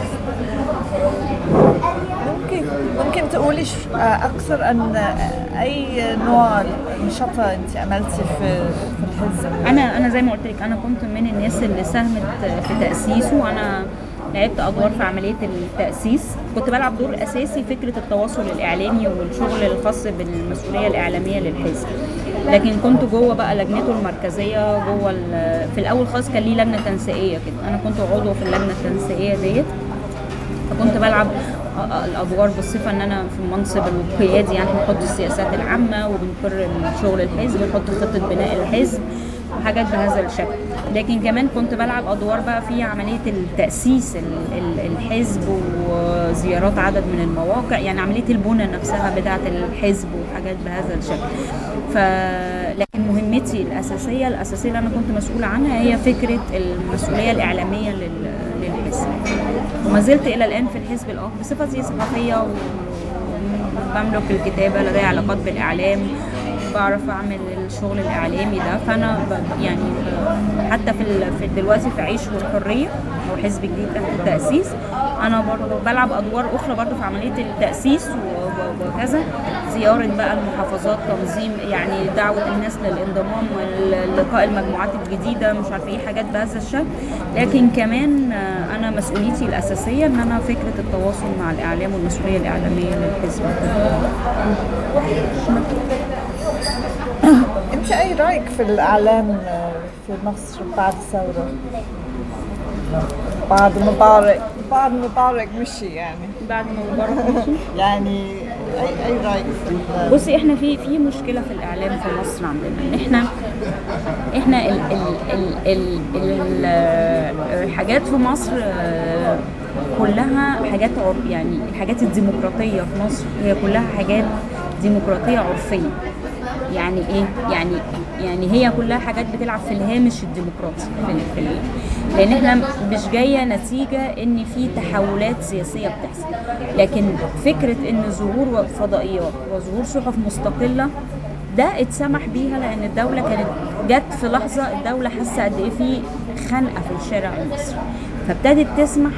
ممكن ممكن تقولي ش- آه، اكثر عن آه، اي نوع نشاطه انت عملتي في في الحزب انا انا زي ما قلت لك انا كنت من الناس اللي ساهمت في تاسيسه وانا لعبت ادوار في عمليه التاسيس كنت بلعب دور اساسي فكره التواصل الاعلامي والشغل الخاص بالمسؤوليه الاعلاميه للحزب لكن كنت جوه بقى لجنته المركزيه جوه ال- في الاول خالص كان ليه لجنه تنسيقيه كده انا كنت عضو في اللجنه التنسيقيه ديت فكنت بلعب آه، آه، الادوار بالصفه ان انا في المنصب القيادي يعني بنحط السياسات العامه وبنقر شغل الحزب بنحط خطه بناء الحزب وحاجات بهذا الشكل لكن كمان كنت بلعب ادوار بقى في عمليه التاسيس ال- ال- الحزب وزيارات عدد من المواقع يعني عمليه البنى نفسها بتاعه الحزب وحاجات بهذا الشكل ف لكن مهمتي الاساسيه الاساسيه اللي انا كنت مسؤوله عنها هي فكره المسؤوليه الاعلاميه لل- للحزب وما زلت الى الان في الحزب الاه بصفتي صحفيه وبملك الكتابه لدي علاقات بالاعلام بعرف اعمل الشغل الاعلامي ده فانا ب- يعني ب- حتى في ال- في دلوقتي في عيش والحريه او حزب جديد تحت التاسيس انا برضه بلعب ادوار اخرى برضه في عمليه التاسيس و- و- وكذا زياره بقى المحافظات تنظيم يعني دعوه الناس للانضمام لقاء المجموعات الجديده مش عارفه ايه حاجات بهذا الشكل لكن كمان آه، انا مسؤوليتي الاساسيه ان انا فكره التواصل مع الاعلام والمسؤوليه الاعلاميه للحزب انت اي رايك في الاعلام آه، في مصر بعد الثوره بعد مبارك بعد مبارك مشي يعني بعد ما مبارك مشي يعني اي اي رايك في ال- بصي احنا في في مشكله في الاعلام في مصر عندنا ان احنا احنا ال ال ال ال ال الحاجات في مصر آه، كلها حاجات عر- يعني الحاجات الديمقراطيه في مصر هي كلها حاجات ديمقراطيه عرفيه يعني ايه يعني يعني هي كلها حاجات بتلعب في الهامش الديمقراطي في, ال- في ال- لان احنا مش جايه نتيجه ان في تحولات سياسيه بتحصل لكن فكره ان ظهور فضائيات وظهور صحف مستقله ده اتسمح بيها لان الدوله كانت جت في لحظه الدوله حاسه قد ايه في خنقه في الشارع المصري فابتدت تسمح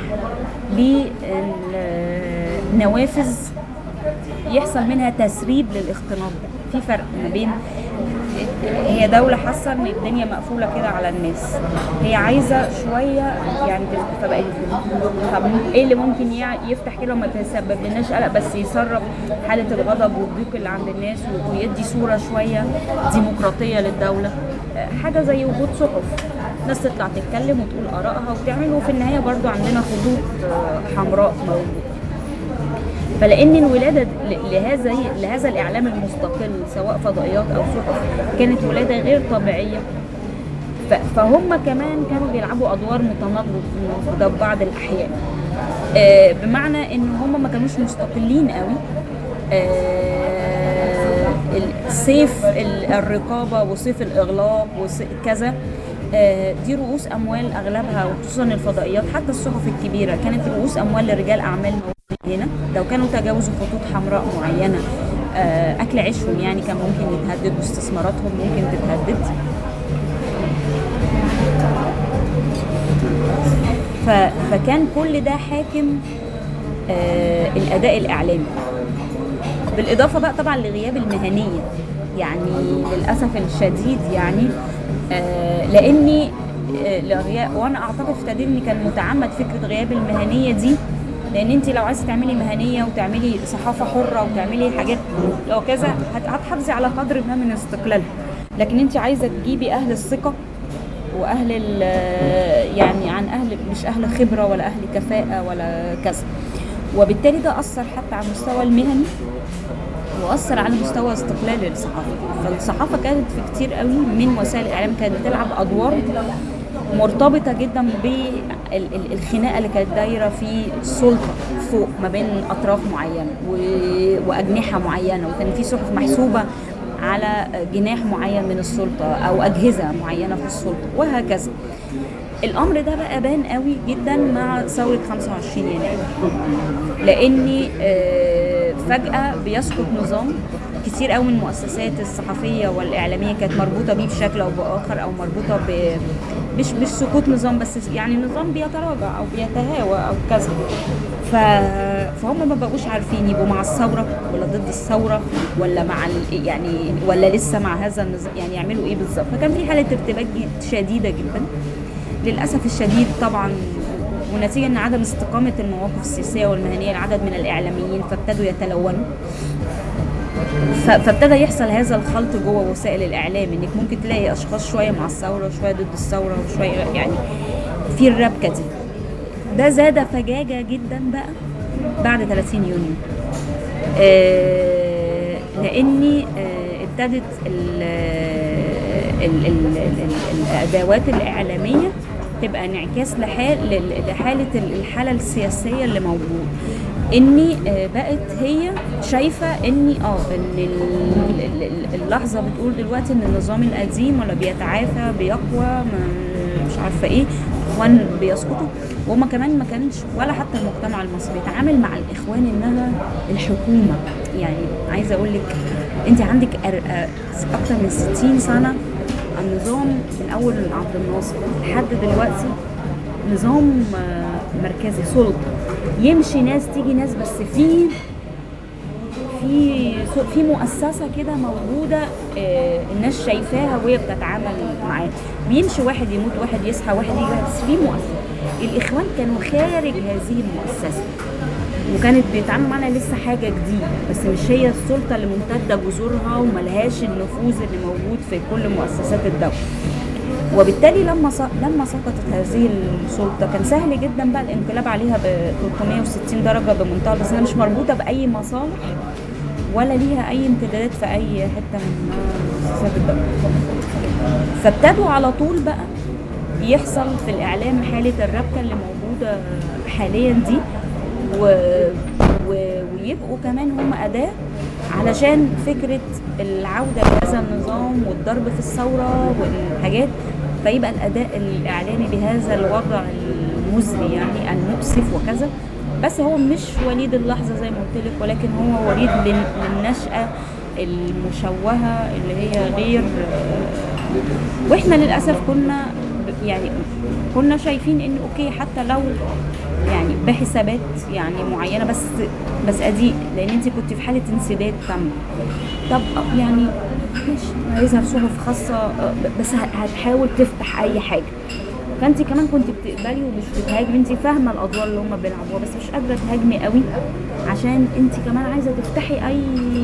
بالنوافذ يحصل منها تسريب للاختلاط ده في فرق ما بين هي دولة حاسة ان الدنيا مقفولة كده على الناس هي عايزة شوية يعني تف- فبقت طب ايه اللي ممكن يع- يفتح كده وما تسبب لناش قلق بس يسرب حالة الغضب والضيق اللي عند الناس و- ويدي صورة شوية ديمقراطية للدولة آه، حاجة زي وجود صحف ناس تطلع تتكلم وتقول آرائها وتعمل وفي النهاية برضو عندنا خطوط آه، حمراء موجودة فلان الولاده ل- لهذا لهذا الاعلام المستقل سواء فضائيات او صحف كانت ولاده غير طبيعيه ف- فهم كمان كانوا بيلعبوا ادوار متناقضه في بعض الاحيان آه، بمعنى ان هم ما كانوش مستقلين قوي آه، سيف ال- الرقابه وسيف الاغلاق وكذا دي رؤوس اموال اغلبها وخصوصا الفضائيات حتى الصحف الكبيره كانت رؤوس اموال لرجال اعمال موجودين هنا لو كانوا تجاوزوا خطوط حمراء معينه آه، اكل عيشهم يعني كان ممكن يتهدد واستثماراتهم ممكن تتهدد ف- فكان كل ده حاكم آه، الاداء الاعلامي بالاضافه بقى طبعا لغياب المهنيه يعني للاسف الشديد يعني آه، لاني آه، لغياب وانا اعتقد في تقديري ان كان متعمد فكره غياب المهنيه دي لان انت لو عايزه تعملي مهنيه وتعملي صحافه حره وتعملي حاجات لو كذا هت- هتحافظي على قدر ما من استقلالها لكن انت عايزه تجيبي اهل الثقه واهل ال- يعني عن اهل مش اهل خبره ولا اهل كفاءه ولا كذا وبالتالي ده اثر حتى على المستوى المهني واثر على مستوى استقلال الصحافه فالصحافه كانت في كتير قوي من وسائل الاعلام كانت بتلعب ادوار مرتبطه جدا بالخناقه اللي كانت دايره في السلطه فوق ما بين اطراف معينه و- واجنحه معينه وكان في صحف محسوبه على جناح معين من السلطه او اجهزه معينه في السلطه وهكذا الامر ده بقى بان قوي جدا مع ثوره 25 يناير لاني آه، فجاه بيسقط نظام كتير قوي من المؤسسات الصحفيه والاعلاميه كانت مربوطه بيه بشكل او باخر او مربوطه ب مش مش سقوط نظام بس يعني نظام بيتراجع او بيتهاوى او كذا ف... فهم ما بقوش عارفين يبقوا مع الثوره ولا ضد الثوره ولا مع ال... يعني ولا لسه مع هذا النظام يعني يعملوا ايه بالظبط فكان في حاله ارتباك شديده جدا للاسف الشديد طبعا ونتيجه ان عدم استقامه المواقف السياسيه والمهنيه لعدد من الاعلاميين فابتدوا يتلونوا ف- فابتدى يحصل هذا الخلط جوه وسائل الاعلام انك ممكن تلاقي اشخاص شويه مع الثوره وشويه ضد الثوره وشويه يعني في الربكه دي ده زاد فجاجه جدا بقى بعد 30 يونيو آه لاني آه ابتدت ال- ال- ال- ال- الادوات الاعلاميه تبقى انعكاس لحال لل- لحاله ال- الحاله السياسيه اللي موجود اني آه، بقت هي شايفه اني اه ان ال- ال- ال- اللحظه بتقول دلوقتي ان النظام القديم ولا بيتعافى بيقوى ما- مش عارفه ايه اخوان بيسقطوا وهما كمان ما كانش ولا حتى المجتمع المصري بيتعامل مع الاخوان انها الحكومه يعني عايزه اقول لك انت عندك أر- آه، اكتر من 60 سنه النظام من اول عبد الناصر لحد دلوقتي نظام آه، مركزي سلطه يمشي ناس تيجي ناس بس في في في مؤسسه كده موجوده آه، الناس شايفاها وهي بتتعامل معاه بيمشي واحد يموت واحد يصحى واحد يجي واحد بس في مؤسسه الاخوان كانوا خارج هذه المؤسسه وكانت بيتعامل معانا لسه حاجه جديده بس مش هي السلطه اللي ممتده جذورها وملهاش النفوذ اللي موجود في كل مؤسسات الدوله وبالتالي لما س... لما سقطت هذه السلطه كان سهل جدا بقى الانقلاب عليها ب 360 درجه بمنتهى بس هي مش مربوطه باي مصالح ولا ليها اي امتدادات في اي حته من مؤسسات الدوله فابتدوا على طول بقى يحصل في الاعلام حاله الربكه اللي موجوده حاليا دي و... و... ويبقوا كمان هم اداه علشان فكره العوده لهذا النظام والضرب في الثوره والحاجات فيبقى الاداء الاعلامي بهذا الوضع المزري يعني المؤسف وكذا بس هو مش وليد اللحظه زي ما قلت لك ولكن هو وليد لل- للنشاه المشوهه اللي هي غير واحنا للاسف كنا يعني كنا شايفين ان اوكي حتى لو يعني بحسابات يعني معينه بس بس ادي لان انت كنت في حاله انسداد تام طب يعني ماشي عايزها في صحف خاصه آه، بس ه- هتحاول تفتح اي حاجه فانت كمان كنت بتقبلي ومش بتهاجمي انت فاهمه الادوار اللي هم بيلعبوها بس مش قادره تهاجمي قوي عشان انت كمان عايزه تفتحي اي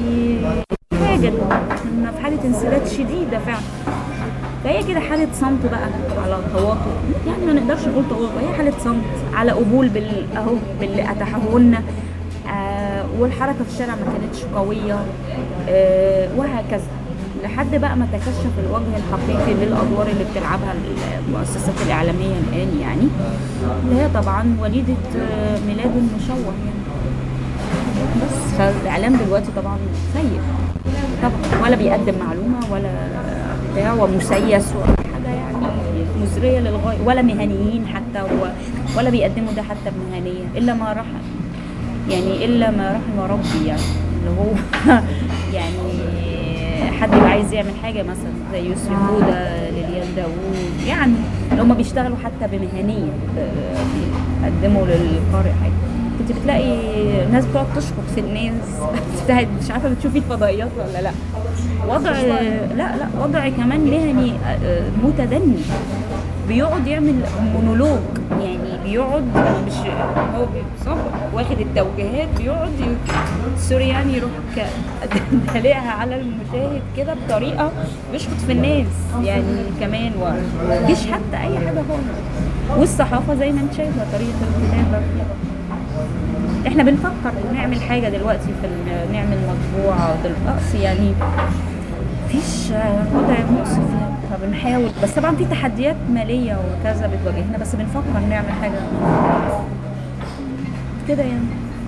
حاجه كنا في حاله انسداد شديده فعلا فهي كده حالة صمت بقى على تواطؤ يعني ما نقدرش نقول تواطؤ هي حالة صمت على قبول بال اهو باللي اتاحه لنا آه والحركة في الشارع ما كانتش قوية آه وهكذا لحد بقى ما تكشف الوجه الحقيقي للادوار اللي بتلعبها المؤسسات الاعلاميه الان يعني اللي هي طبعا وليده آه، ميلاد مشوه يعني بس فالاعلام دلوقتي طبعا سيء طبعا ولا بيقدم معلومه ولا بتاع ومسيس ولا حاجه يعني مزريه للغايه ولا مهنيين حتى و- ولا بيقدموا ده حتى بمهنيه الا ما رحم يعني الا ما رحم ربي يعني اللي هو يعني حد يبقى عايز يعمل حاجه مثلا زي يسري فوده لليان داوود يعني اللي هم بيشتغلوا حتى بمهنيه آه، بيقدموا للقارئ حاجه كنت بتلاقي ناس بتقعد تشخط في الناس بتاعت مش عارفه بتشوفي الفضائيات ولا لا وضع لا لا وضع كمان مهني آه، متدني بيقعد يعمل مونولوج يعني بيقعد مش هو بيصور واخد التوجيهات بيقعد ي- سوري يعني يروح ك- دلقها على المشاهد كده بطريقه بيشخط في الناس يعني كمان ومفيش حتى اي حاجه خالص والصحافه زي ما انت شايفه طريقه الكتابه احنا بنفكر نعمل حاجه دلوقتي في ال- نعمل مطبوعه بالرأس يعني مفيش آه، وضع مؤسف يعني فبنحاول بس طبعا في تحديات ماليه وكذا بتواجهنا بس بنفكر نعمل حاجه كده يعني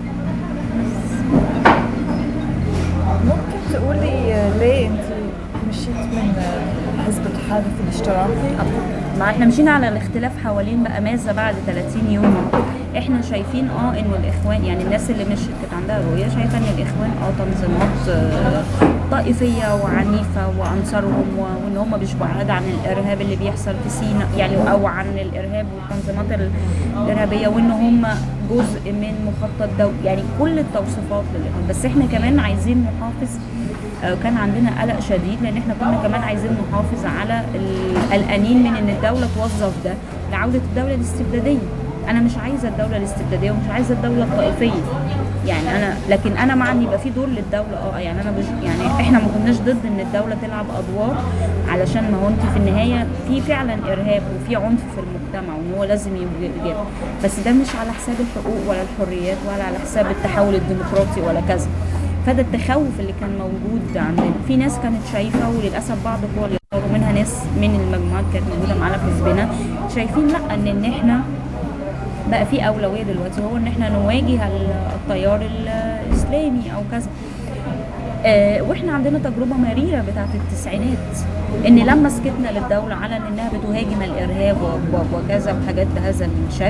ممكن تقولي آه، ليه انت مشيت من آه، حزب التحالف الاشتراكي؟ ما احنا مشينا على الاختلاف حوالين بقى ماذا بعد 30 يوم احنا شايفين اه انه الاخوان يعني الناس اللي مشيت كانت عندها رؤيه شايفه ان الاخوان اه تنظيمات آه، طائفيه وعنيفه وانصارهم و- وان هم مش بعاد عن الارهاب اللي بيحصل في سيناء يعني او عن الارهاب والتنظيمات ال- الارهابيه وان هم جزء من مخطط دولي يعني كل التوصيفات للإخوان بس احنا كمان عايزين نحافظ آه، كان عندنا قلق شديد لان احنا كنا كمان عايزين نحافظ على ال- القلقانين من ان الدوله توظف ده لعوده الدوله الاستبداديه انا مش عايزه الدوله الاستبداديه ومش عايزه الدوله الطائفيه يعني انا لكن انا مع ان يبقى في دور للدوله اه يعني انا مش يعني احنا ما كناش ضد ان الدوله تلعب ادوار علشان ما هو انت في النهايه في فعلا ارهاب وفي عنف في المجتمع وان هو لازم يتجاب بس ده مش على حساب الحقوق ولا الحريات ولا على حساب التحول الديمقراطي ولا كذا فده التخوف اللي كان موجود عندنا في ناس كانت شايفه وللاسف بعض القوى اللي اختاروا منها ناس من المجموعات كانت موجوده معانا في حزبنا شايفين لا ان ان احنا بقى في اولويه دلوقتي هو ان احنا نواجه ال- التيار الاسلامي او كذا آه، واحنا عندنا تجربه مريره بتاعت التسعينات ان لما سكتنا للدوله على انها بتهاجم الارهاب و- و- وكذا وحاجات بهذا الشكل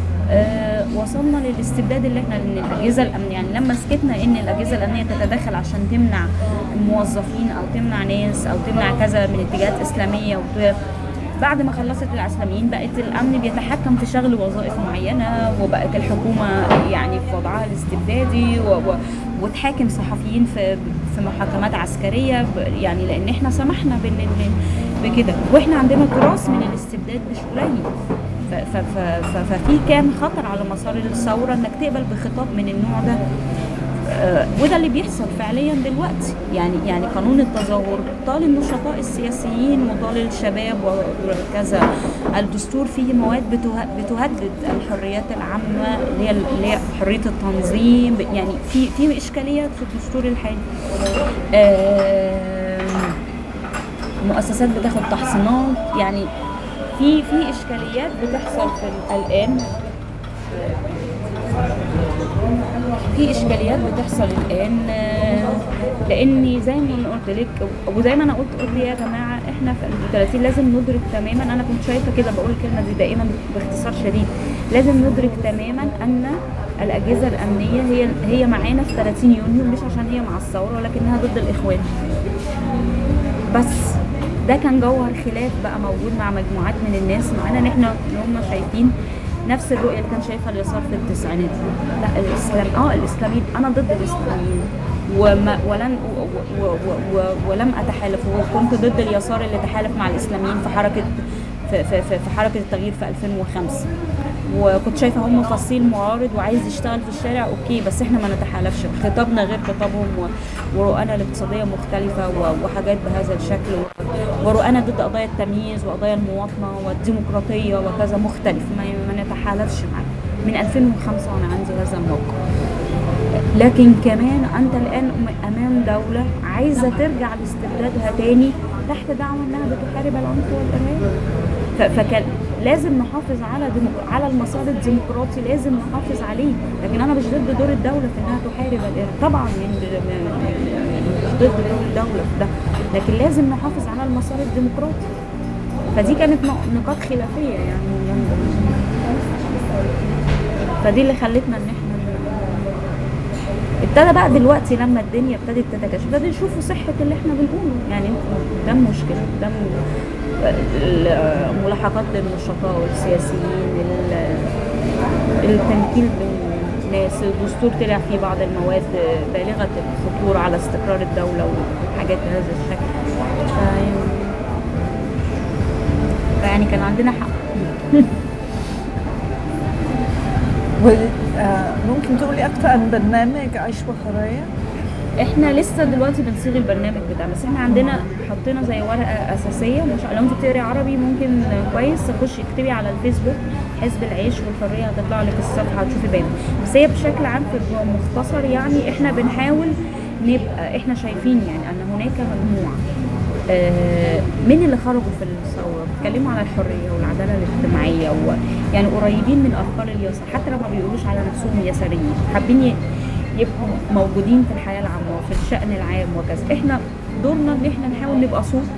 آه، وصلنا للاستبداد اللي احنا ان الاجهزه الامنيه يعني لما سكتنا ان الاجهزه الامنيه تتدخل عشان تمنع موظفين او تمنع ناس او تمنع كذا من اتجاهات اسلاميه وت- بعد ما خلصت العسلاميين بقت الامن بيتحكم في شغل وظائف معينه وبقت الحكومه يعني في وضعها الاستبدادي و... و... وتحاكم صحفيين في في محاكمات عسكريه ب- يعني لان احنا سمحنا بان إن- بكده واحنا عندنا تراث من الاستبداد مش قليل ف... ف... ف... ف... ففي كان خطر على مسار الثوره انك تقبل بخطاب من النوع ده آه، وده اللي بيحصل فعليا دلوقتي يعني يعني قانون التظاهر طال النشطاء السياسيين وطال الشباب وكذا الدستور فيه مواد بته- بتهدد الحريات العامه اللي هي اللي هي حريه التنظيم يعني في في اشكاليات في الدستور الحالي آه، مؤسسات بتاخد تحصينات يعني في في اشكاليات بتحصل في ال- الان في اشكاليات بتحصل الان آه، لاني زي ما انا قلت لك وزي ما انا قلت قلت يا جماعه احنا في 30 لازم ندرك تماما انا كنت شايفه كده بقول الكلمه دي دائما باختصار شديد لازم ندرك تماما ان الاجهزه الامنيه هي هي معانا في 30 يونيو مش عشان هي مع الثوره ولكنها ضد الاخوان بس ده كان جوهر خلاف بقى موجود مع مجموعات من الناس معانا ان احنا ان هم شايفين نفس الرؤيه اللي كان شايفها اليسار في التسعينات لا الاسلام اه الاسلاميين انا ضد الاسلاميين وما ولن و و و و ولم اتحالف وكنت ضد اليسار اللي تحالف مع الاسلاميين في حركه في, في, في, في حركه التغيير في 2005 وكنت شايفه هم فصيل معارض وعايز يشتغل في الشارع اوكي بس احنا ما نتحالفش خطابنا غير خطابهم و- ورؤانا الاقتصاديه مختلفه و- وحاجات بهذا الشكل و- ورؤانا ضد قضايا التمييز وقضايا المواطنه والديمقراطيه وكذا مختلف ما, ما نتحالفش معاه من 2005 وانا عندي هذا الموقف لكن كمان انت الان امام دوله عايزه ترجع لاستبدادها تاني تحت دعوه انها بتحارب العنف والارهاب ف- فكان لازم نحافظ على ديمق... على المسار الديمقراطي لازم نحافظ عليه لكن انا مش ضد دور الدوله في انها تحارب الارهاب طبعا من مش ضد دور الدوله في ده لكن لازم نحافظ على المسار الديمقراطي فدي كانت نق- نقاط خلافيه يعني فدي اللي خلتنا ان احنا ابتدى بقى دلوقتي لما الدنيا ابتدت تتكاشف ابتدى يشوفوا صحة اللي احنا بنقوله يعني ده مشكلة ده م- ال- ملاحقات للنشطاء والسياسيين ال- التنكيل بالناس الدستور طلع فيه بعض المواد بالغة الخطورة على استقرار الدولة وحاجات بهذا الشكل فيعني- فيعني كان عندنا حق وممكن تقولي أكثر عن برنامج عيش وحرية؟ احنا لسه دلوقتي بنصيغ البرنامج بتاعنا بس احنا عندنا حطينا زي ورقه اساسيه مش لو انت بتقري عربي ممكن كويس تخشي اكتبي على الفيسبوك حزب العيش والحريه هتطلع لك الصفحه هتشوفي بيان بس هي بشكل عام في مختصر يعني احنا بنحاول نبقى احنا شايفين يعني ان هناك مجموعه آه، من اللي خرجوا في الثوره بيتكلموا على الحريه والعداله الاجتماعيه و يعني قريبين من افكار اليسار حتى لو ما بيقولوش على نفسهم يساريين حابين ي- يبقوا موجودين في الحياه العامه وفي الشان العام وكذا احنا دورنا ان احنا نحاول نبقى صوت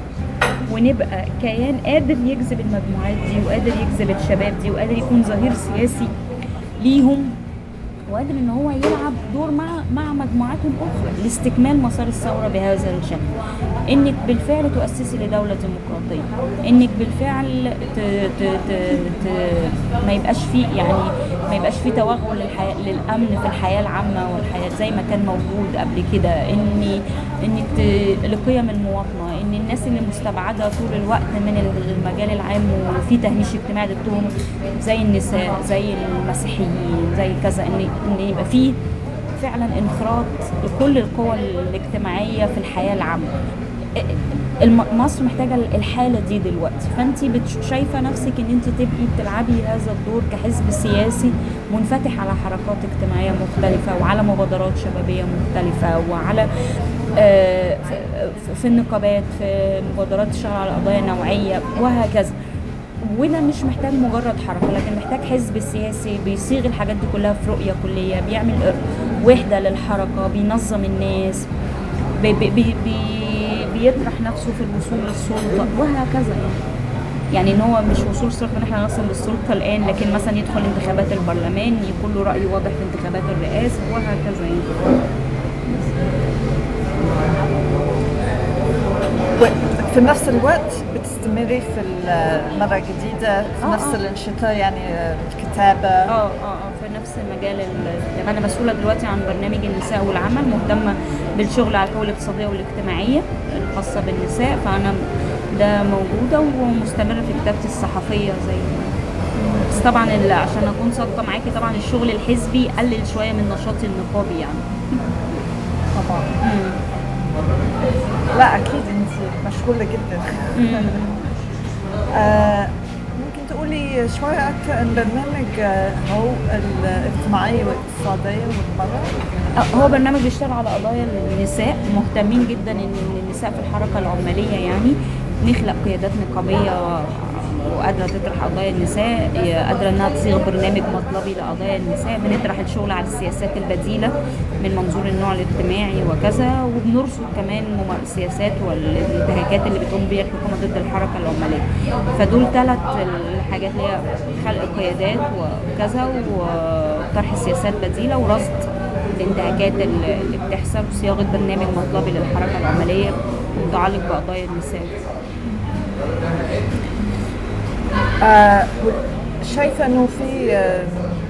ونبقى كيان قادر يجذب المجموعات دي وقادر يجذب الشباب دي وقادر يكون ظهير سياسي ليهم وقادر ان هو يلعب دور مع مع مجموعات اخرى لاستكمال مسار الثوره بهذا الشكل انك بالفعل تؤسسي لدوله ديمقراطيه انك بالفعل ت... ت... ت... ت... ما يبقاش فيه يعني ما يبقاش فيه توغل للحياه للامن في الحياه العامه والحياه زي ما كان موجود قبل كده اني انك ت... لقيم المواطنه ان الناس اللي مستبعده طول الوقت من المجال العام وفي تهميش اجتماعي ضدهم زي النساء زي المسيحيين زي كذا ان ان يبقى فيه فعلا انخراط لكل القوى الاجتماعيه في الحياه العامه الم- مصر محتاجه الحاله دي دلوقتي فانت شايفه نفسك ان انت تبقي بتلعبي هذا الدور كحزب سياسي منفتح على حركات اجتماعيه مختلفه وعلى مبادرات شبابيه مختلفه وعلى آه، في- في النقابات في مبادرات تشتغل على قضايا نوعيه وهكذا وده مش محتاج مجرد حركه لكن محتاج حزب سياسي بيصيغ الحاجات دي كلها في رؤيه كليه بيعمل وحده للحركه بينظم الناس بي بي بي بي بيطرح نفسه في الوصول للسلطه وهكذا يعني يعني ان هو مش وصول السلطه ان احنا نصل للسلطه الان لكن مثلا يدخل انتخابات البرلمان يكون له راي واضح في انتخابات الرئاسه وهكذا يعني في نفس الوقت بتستمري في المرة الجديدة في آه، نفس آه. الأنشطة يعني الكتابة اه اه اه في نفس مجال ال- انا مسؤوله دلوقتي عن برنامج النساء والعمل مهتمه بالشغل على الحقوق الاقتصاديه والاجتماعيه الخاصه بالنساء فانا ده موجوده ومستمره في كتابتي الصحفيه زي ما بس طبعا ال- عشان اكون صادقه معاكي طبعا الشغل الحزبي قلل شويه من نشاطي النقابي يعني طبعا مم. لا أكيد أنت مشغولة جدا مم. آه، ممكن تقولي شوية أكثر عن برنامج آه، هو الاجتماعية والاقتصادية والمرأة آه، هو برنامج بيشتغل على قضايا النساء مهتمين جدا ان النساء في الحركه العماليه يعني نخلق قيادات نقابيه وقادره تطرح قضايا النساء قادره انها تصيغ برنامج مطلبي لقضايا النساء بنطرح الشغل على السياسات البديله من منظور النوع الاجتماعي وكذا وبنرصد كمان مم- السياسات والانتهاكات اللي بتقوم بيها الحكومه ضد الحركه العماليه فدول ثلاث الحاجات اللي هي خلق قيادات وكذا وطرح سياسات بديله ورصد الانتهاكات اللي اللي بتحصل وصياغه برنامج مطلبي للحركه العماليه متعلق بقضايا النساء آه شايفة انه في آه،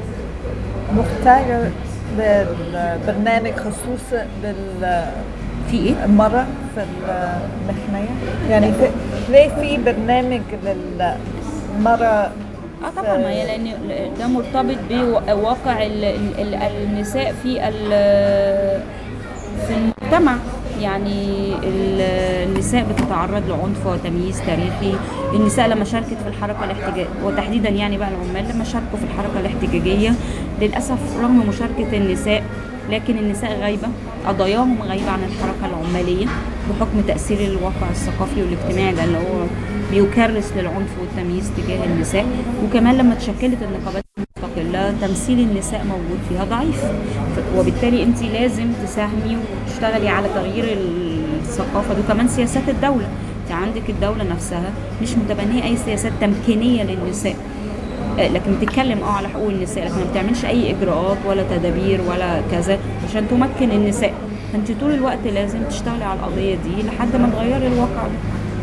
مختار للبرنامج خصوصا بالمرة في ايه؟ في المحنية يعني في ليه في برنامج للمرة اه طبعا ما هي لان ده مرتبط بواقع ال- ال- ال- النساء في ال- في المجتمع يعني ال- النساء بتتعرض لعنف وتمييز تاريخي النساء لما شاركت في الحركه الاحتجاجيه وتحديدا يعني بقى العمال لما شاركوا في الحركه الاحتجاجيه للاسف رغم مشاركه النساء لكن النساء غايبه قضاياهم غايبه عن الحركه العماليه بحكم تاثير الواقع الثقافي والاجتماعي ده اللي هو بيكرس للعنف والتمييز تجاه النساء وكمان لما تشكلت النقابات المستقله تمثيل النساء موجود فيها ضعيف ف- وبالتالي انت لازم تساهمي وتشتغلي على تغيير الثقافه دي وكمان سياسات الدوله انت عندك الدوله نفسها مش متبنيه اي سياسات تمكينيه للنساء آه، لكن بتتكلم اه على حقوق النساء لكن ما بتعملش اي اجراءات ولا تدابير ولا كذا عشان تمكن النساء فانت طول الوقت لازم تشتغلي على القضيه دي لحد ما تغيري الواقع ده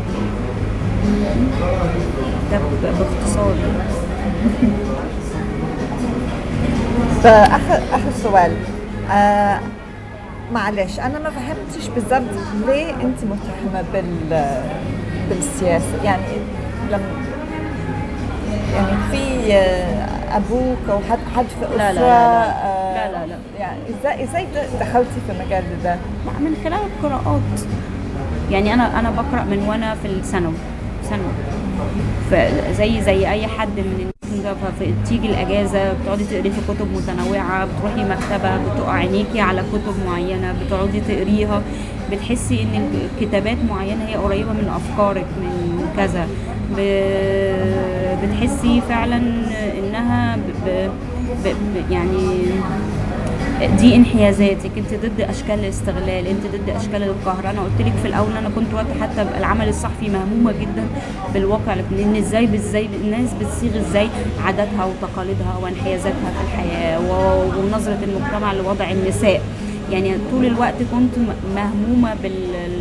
ده ب- باختصار فآخر آخر سؤال آه معلش أنا ما فهمتش بالضبط ليه أنت متهمة بال بالسياسة يعني لما يعني في آه، أبوك أو حد حد في أسرة لا لا لا لا. آه، لا لا لا. يعني إزاي إزاي دخلتي في المجال ده؟ من خلال القراءات يعني انا انا بقرا من وانا في الثانوي ثانوي فزي زي اي حد من الناس ده ف- تيجي الاجازه بتقعدي تقري في كتب متنوعه بتروحي مكتبه بتقع عينيكي على كتب معينه بتقعدي تقريها بتحسي ان الكتابات معينه هي قريبه من افكارك من كذا ب- بتحسي فعلا انها ب... ب... ب... ب- يعني دي انحيازاتك انت ضد اشكال الاستغلال انت ضد اشكال القهر انا قلت لك في الاول انا كنت وقت حتى العمل الصحفي مهمومه جدا بالواقع لكن ان ازاي ازاي الناس بتصيغ ازاي عاداتها وتقاليدها وانحيازاتها في الحياه و- ونظره المجتمع لوضع النساء يعني طول الوقت كنت م- مهمومه بال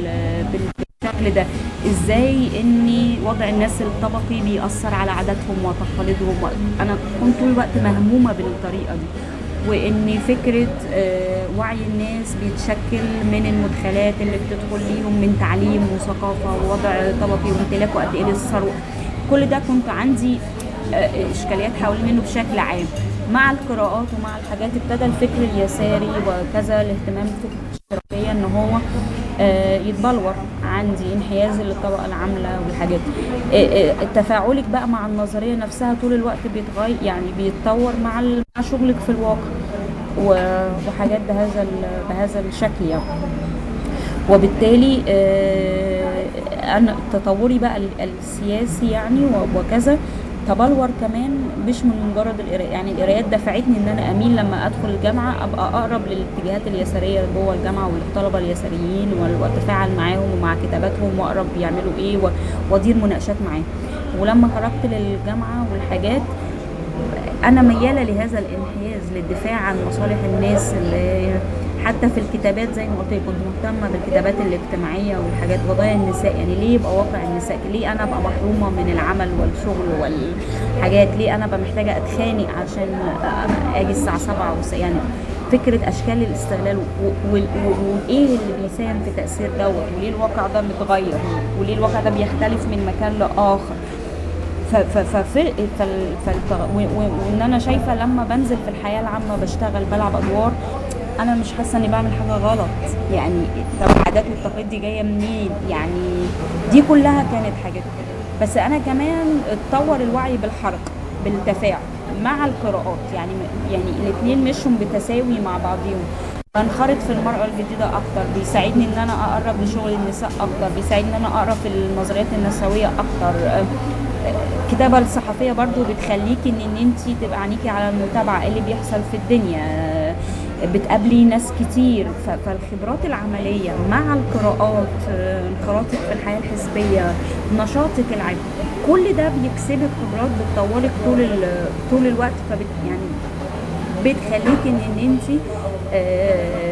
بالشكل ده ازاي ان وضع الناس الطبقي بيأثر على عاداتهم وتقاليدهم انا كنت طول الوقت مهمومه بالطريقه دي وان فكره آه، وعي الناس بيتشكل من المدخلات اللي بتدخل ليهم من تعليم وثقافه ووضع طبقي وامتلاك وقد ايه للثروه كل ده كنت عندي آه، اشكاليات حوالين منه بشكل عام مع القراءات ومع الحاجات ابتدى الفكر اليساري وكذا الاهتمام بالفكر الاشتراكيه ان هو آه، يتبلور عندي انحياز للطبقه العامله والحاجات آه، آه، تفاعلك بقى مع النظريه نفسها طول الوقت بيتغير يعني بيتطور مع ال- مع شغلك في الواقع و- وحاجات بهذا ال- بهذا الشكل يعني وبالتالي آه، انا تطوري بقى ال- السياسي يعني و- وكذا تبلور كمان مش من مجرد القرايه يعني القرايات دفعتني ان انا اميل لما ادخل الجامعه ابقى اقرب للاتجاهات اليساريه جوه الجامعه والطلبه اليساريين وال- واتفاعل معاهم ومع كتاباتهم واقرب بيعملوا ايه و- وادير مناقشات معاهم ولما خرجت للجامعه والحاجات انا مياله لهذا الانحياز للدفاع عن مصالح الناس اللي حتى في الكتابات زي ما قلت لك كنت مهتمه بالكتابات الاجتماعيه والحاجات قضايا النساء يعني ليه يبقى واقع النساء ليه انا ابقى محرومه من العمل والشغل والحاجات ليه انا ابقى محتاجه اتخانق عشان اجي الساعه 7 وس- يعني فكره اشكال الاستغلال و- و- و- وايه اللي بيساهم في تاثير دوت وليه الواقع ده متغير وليه الواقع ده بيختلف من مكان لاخر ف ف ف فال فالت- و- و- وان انا شايفه لما بنزل في الحياه العامه بشتغل بلعب ادوار انا مش حاسه اني بعمل حاجه غلط يعني طب العادات والتقاليد دي جايه منين يعني دي كلها كانت حاجات بس انا كمان اتطور الوعي بالحركه بالتفاعل مع القراءات يعني يعني الاثنين مشوا بتساوي مع بعضهم بنخرط في المرأة الجديدة أكتر بيساعدني إن أنا أقرب لشغل النساء أكتر بيساعدني إن أنا أقرب في النظريات النسوية أكتر الكتابة الصحفية برضو بتخليكي إن, إن أنت تبقى عينيكي على المتابعة إيه اللي بيحصل في الدنيا بتقابلي ناس كتير ف- فالخبرات العملية مع القراءات آه، انخراطك في الحياة الحزبية نشاطك العام كل ده بيكسبك خبرات بتطورك طول ال- طول الوقت فبت يعني بتخليكي ان ان انت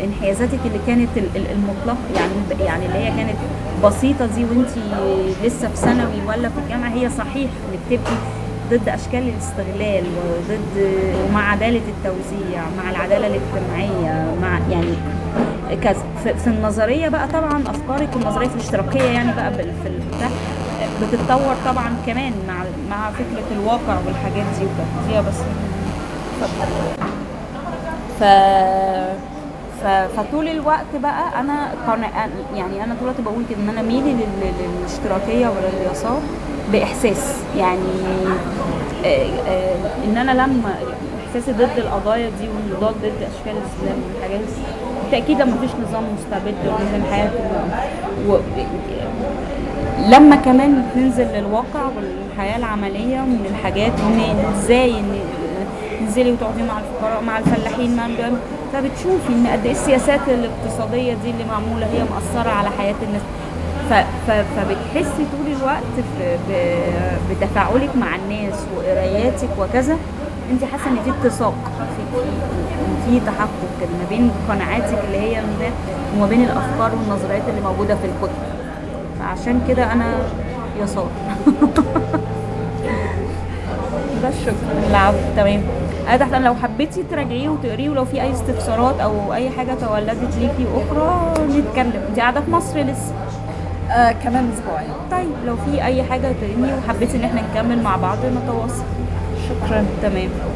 انحيازاتك اللي كانت ال- ال- المطلقه يعني يعني اللي هي كانت بسيطه دي وانت لسه في ثانوي ولا في الجامعه هي صحيح انك تبقي ضد اشكال الاستغلال وضد ومع عداله التوزيع مع العداله الاجتماعيه مع يعني كذا في, في النظريه بقى طبعا افكارك النظريه في الاشتراكيه يعني بقى بال- في البتاع بتتطور طبعا كمان مع مع فكره الواقع والحاجات دي وكده دي بس ف ف... فطول الوقت بقى انا قنع... يعني انا طول الوقت بقول كده ان انا ميلي لل... للاشتراكيه ولليسار باحساس يعني آه، آه، ان انا لما احساسي ضد القضايا دي والنضال ضد اشكال الاسلام والحاجات دي بالتاكيد لما مفيش نظام مستبد ونظام حياه و... لما كمان ننزل للواقع والحياه العمليه من الحاجات وان ازاي ان تنزلي وتقعدي مع الفقراء مع الفلاحين مع الجم... فبتشوفي ان قد ايه السياسات الاقتصاديه دي اللي معموله هي مأثره على حياه الناس ف... ف... فبتحسي طول الوقت في... ب... بتفاعلك مع الناس وقراياتك وكذا انت حاسه ان في اتساق في في في تحقق كده ما بين قناعاتك اللي هي من ده وما بين الافكار والنظريات اللي موجوده في الكتب فعشان كده انا يسار بس شكرا العفو تمام انا تحت لو حبيتي تراجعيه وتقريه ولو في اي استفسارات او اي حاجه تولدت ليكي اخرى نتكلم انت قاعده في مصر لسه آه كمان اسبوعين طيب لو في اي حاجه تاني وحبيتي ان احنا نكمل مع بعض نتواصل شكرا تمام